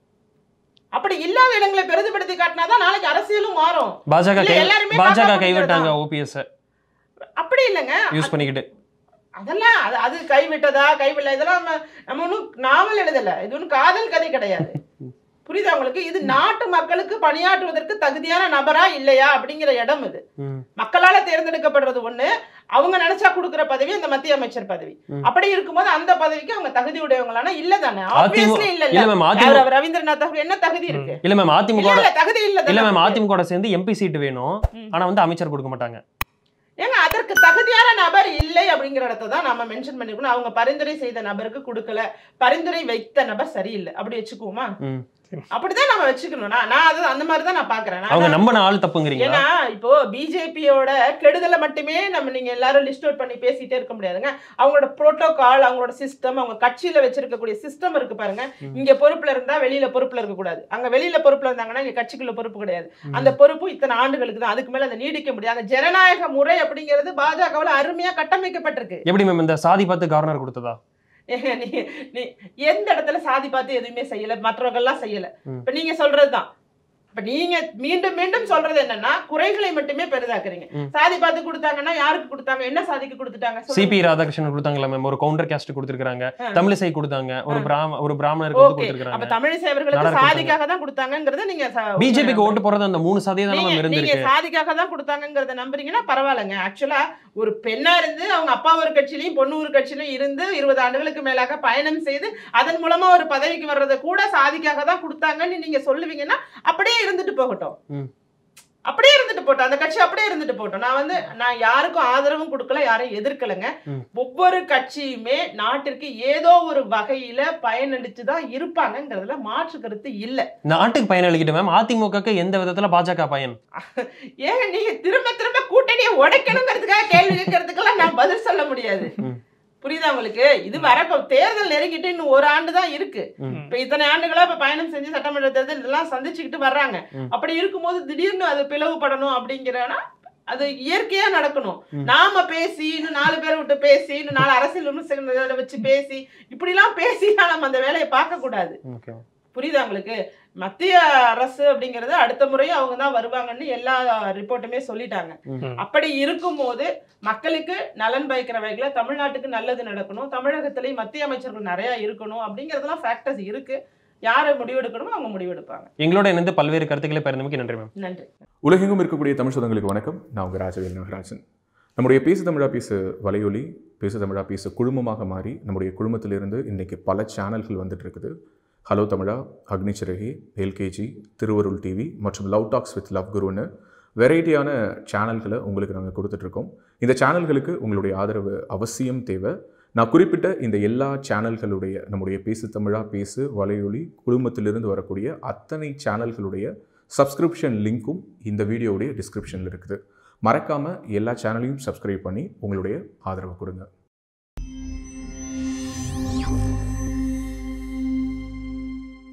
அப்படி இல்லாத இடங்களை பெரிதுபடுத்தி காட்டினாதான் நாளைக்கு அரசியலும் மாறும் பாஜக இல்ல, கை எல்லாருமே பாஜக காக்கா கைவிட்டாங்க பிடிக்கிறதா? ஓபிஎஸ் அப்படி இல்லைங்க யூஸ் பண்ணிக்கிட்டு அதெல்லாம் அது அது கைவிட்டதா கைவிடல இதெல்லாம் நம்ம நம்ம ஒன்றும் நாவல் எழுதல இது ஒன்றும் காதல் கதை கிடையாது புரியுதா உங்களுக்கு இது நாட்டு மக்களுக்கு பணியாற்றுவதற்கு தகுதியான நபரா இல்லையா அப்படிங்கிற இடம் இது ம். மக்களால தேர்ந்தெடுக்கப்படுறது ஒண்ணு அவங்க நினைச்சா கொடுக்குற பதவி அந்த மத்திய அமைச்சர் பதவி ம். அப்படி இருக்கும்போது அந்த பதவிக்கு அவங்க தகுதி உடையவங்களானா இல்ல தானே அதிமுக ஆப்வியஸ்லி இல்ல இல்ல இல்ல மேம் யார் அதிமுக அவர் ரவீந்திரநாத் அவர்கள் என்ன தகுதி இருக்கு இல்ல மேம் அதிமுக இல்ல இல்ல தகுதி இல்ல இல்ல தானே மேம் அவருக்கு. அதிமுக சேர்ந்து எம்பி சீட் வேணும் ம். ஆனா வந்து அமைச்சர் கொடுக்க மாட்டாங்க ஏங்க அதற்கு தகுதியான நபர் இல்லை அப்படிங்கிற இடத்த தான் நம்ம மென்ஷன் பண்ணிக்கணும் அவங்க பரிந்துரை செய்த நபருக்கு கொடுக்கல பரிந்துரை வைத்த நபர் சரியில்லை அப்படி வச்சுக்குவோமா ம். அப்படிதான் நம்ம வச்சுக்கணும் நான் நான் அது அந்த மாதிரி தான் நான் பாக்குறேன் நான் அவங்க நம்பின ஆள் தப்புங்கிறீங்களா ஏன்னா இப்போ பிஜேபியோட கெடுதலை மட்டுமே நம்ம நீங்க எல்லாரும் லிஸ்ட் அவுட் பண்ணி பேசிட்டே இருக்க முடியாதுங்க அவங்களோட புரோட்டோகால் அவங்களோட சிஸ்டம் அவங்க கட்சியில வச்சிருக்கக்கூடிய சிஸ்டம் இருக்கு பாருங்க ம். இங்க பொறுப்புல இருந்தா வெளியில பொறுப்புல இருக்க கூடாது அங்க வெளியில பொறுப்புல இருந்தாங்கன்னா இங்க கட்சிக்குள்ள பொறுப்பு கிடையாது அந்த பொறுப்பு இத்தனை ஆண்டுகளுக்கு தான் அதுக்கு மேல அதை நீடிக்க முடியாது அந்த ஜனநாயக முறை அப்படிங்கிறது பாஜகவுல அருமையா கட்டமைக்கப்பட்டிருக்கு எப்படி மேம் இந்த சாதி பார்த்து கவர்னர் கொடுத்ததா ஏங்க, நீ நீ எந்த இடத்துல சாதி பார்த்து எதுவுமே செய்யல மற்றவர்கள்லாம் செய்யல ம். இப்ப நீங்க சொல்றதுதான் இப்ப நீங்க மீண்டும் மீண்டும் சொல்றது என்னன்னா குறைகளை மட்டுமே பெரிதாக்குறீங்க ம். சாதி பார்த்து கொடுத்தாங்கன்னா யாருக்கு கொடுத்தாங்க என்ன சாதிக்கு கொடுத்துட்டாங்க சொல்லுங்க. சிபி ராதாகிருஷ்ணன் கொடுத்தாங்களா மேம் ஒரு கவுண்டர் கேஸ்ட் கொடுத்திருக்காங்க ஆ. தமிழிசை கொடுத்தாங்க ஒரு ஆ. பிராம ஒரு பிராமணருக்கு வந்து ஓகே அப்ப கொடுத்திருக்காங்க தமிழிசை அவர்களுக்கு நாடார் சாதிக்காக தான் கொடுத்தாங்கங்கறத நீங்க ச- பிஜேபிக்கு ஓட்டு போறது அந்த மூணு சதவீதம் தான் நீங்க மேம் நீங்க இருந்திருக்கு சாதிக்காக தான் கொடுத்தாங்கங்கறத நம்புறீங்கன்னா பரவாயில்லைங்க ஆக்சுவலா ஒரு பெண்ணா இருந்து அவங்க அப்பா ஒரு கட்சியிலயும் பொண்ணு ஒரு கட்சியிலயும் இருந்து இருபது ஆண்டுகளுக்கு மேலாக பயணம் செய்து அதன் மூலமா ஒரு பதவிக்கு வர்றதை கூட சாதிக்காக தான் கொடுத்தாங்கன்னு நீங்க சொல்லுவீங்கன்னா அப்படியே இருந்துட்டு போகட்டும் ம். அப்படியே இருந்துட்டு போட்டோம் அந்த கட்சி அப்படியே இருந்துட்டு போட்டோம் நான் வந்து நான் யாருக்கும் ஆதரவும் கொடுக்கல யாரையும் எதிர்க்கலைங்க ம். ஒவ்வொரு கட்சியுமே நாட்டிற்கு ஏதோ ஒரு வகையில பயனளிச்சு தான் இருப்பாங்கங்கிறதுல மாற்று கருத்து இல்ல நாட்டுக்கு பயனளிக்கிட்டு மேம் அதிமுகக்கு எந்த விதத்துல பாஜக பயன் ஏங்க நீங்க திரும்ப திரும்ப கூட்டணியை உடைக்கணுங்கிறதுக்காக கேள்வி கேட்கறதுக்கெல்லாம் நான் பதில் சொல்ல முடியாது ம். புரியுதா உங்களுக்கு இது வரப்போ தேர்தல் நெருங்கிட்டு இன்னும் ஒரு ஆண்டு தான் இருக்கு ம். இப்ப இத்தனை ஆண்டுகளா இப்ப பயணம் செஞ்சு சட்டமன்ற தேர்தல் இதெல்லாம் சந்திச்சுக்கிட்டு வர்றாங்க ம். அப்படி இருக்கும்போது திடீர்னு அது பிளவுபடணும் அப்படிங்கிறனா அது இயற்கையா நடக்கணும் ம். நாம பேசி இன்னும் நாலு பேரை விட்டு பேசி இன்னும் நாலு அரசியல் விமர்சகர்களை வச்சு பேசி இப்படிலாம் பேசிலாம் நம்ம அந்த வேலையை பார்க்க கூடாது ஓகே புரியுதா உங்களுக்கு மத்திய அரசு அப்படிங்கிறது அடுத்த முறையும் அவங்க தான் வருவாங்கன்னு எல்லா ரிப்போர்ட்டுமே சொல்லிட்டாங்க ம். அப்படி இருக்கும்போது மக்களுக்கு நலன் பயக்கிற வகையில தமிழ்நாட்டுக்கு நல்லது நடக்கணும் தமிழகத்திலேயும் மத்திய அமைச்சர்கள் நிறைய இருக்கணும் அப்படிங்கிறதுலாம் ஃபேக்டர்ஸ் இருக்கு யாரை முடிவெடுக்கணுமோ அவங்க முடிவெடுப்பாங்க எங்களோட இணைந்து பல்வேறு கருத்துக்களை பகிர்ந்தமைக்கு நன்றி மேம் நன்றி உலகெங்கும் இருக்கக்கூடிய தமிழ் சொந்தங்களுக்கு வணக்கம் நான் உங்கள் ராஜவேல் நாகராஜன் நம்முடைய பேசு தமிழா பேசு வலையொலி பேசு தமிழா பேசு குழுமமாக மாறி நம்முடைய குழுமத்திலிருந்து இன்றைக்கி பல சேனல்கள் வந்துட்டு இருக்குது ஹலோ தமிழா அக்னிச்சிறகி எல்கேஜி திருவருள் டிவி மற்றும் லவ் டாக்ஸ் வித் லவ் குருன்னு வெரைட்டியான சேனல்களை உங்களுக்கு நாங்கள் கொடுத்துட்ருக்கோம் இந்த சேனல்களுக்கு உங்களுடைய ஆதரவு அவசியம் தேவை நான் குறிப்பிட்ட இந்த எல்லா சேனல்களுடைய நம்முடைய பேசு தமிழா பேசு வலையொலி குழுமத்திலிருந்து வரக்கூடிய அத்தனை சேனல்களுடைய சப்ஸ்கிரிப்ஷன் லிங்க்கும் இந்த வீடியோவுடைய டிஸ்கிரிப்ஷனில் இருக்குது மறக்காமல் எல்லா சேனலையும் சப்ஸ்கிரைப் பண்ணி உங்களுடைய ஆதரவு கொடுங்க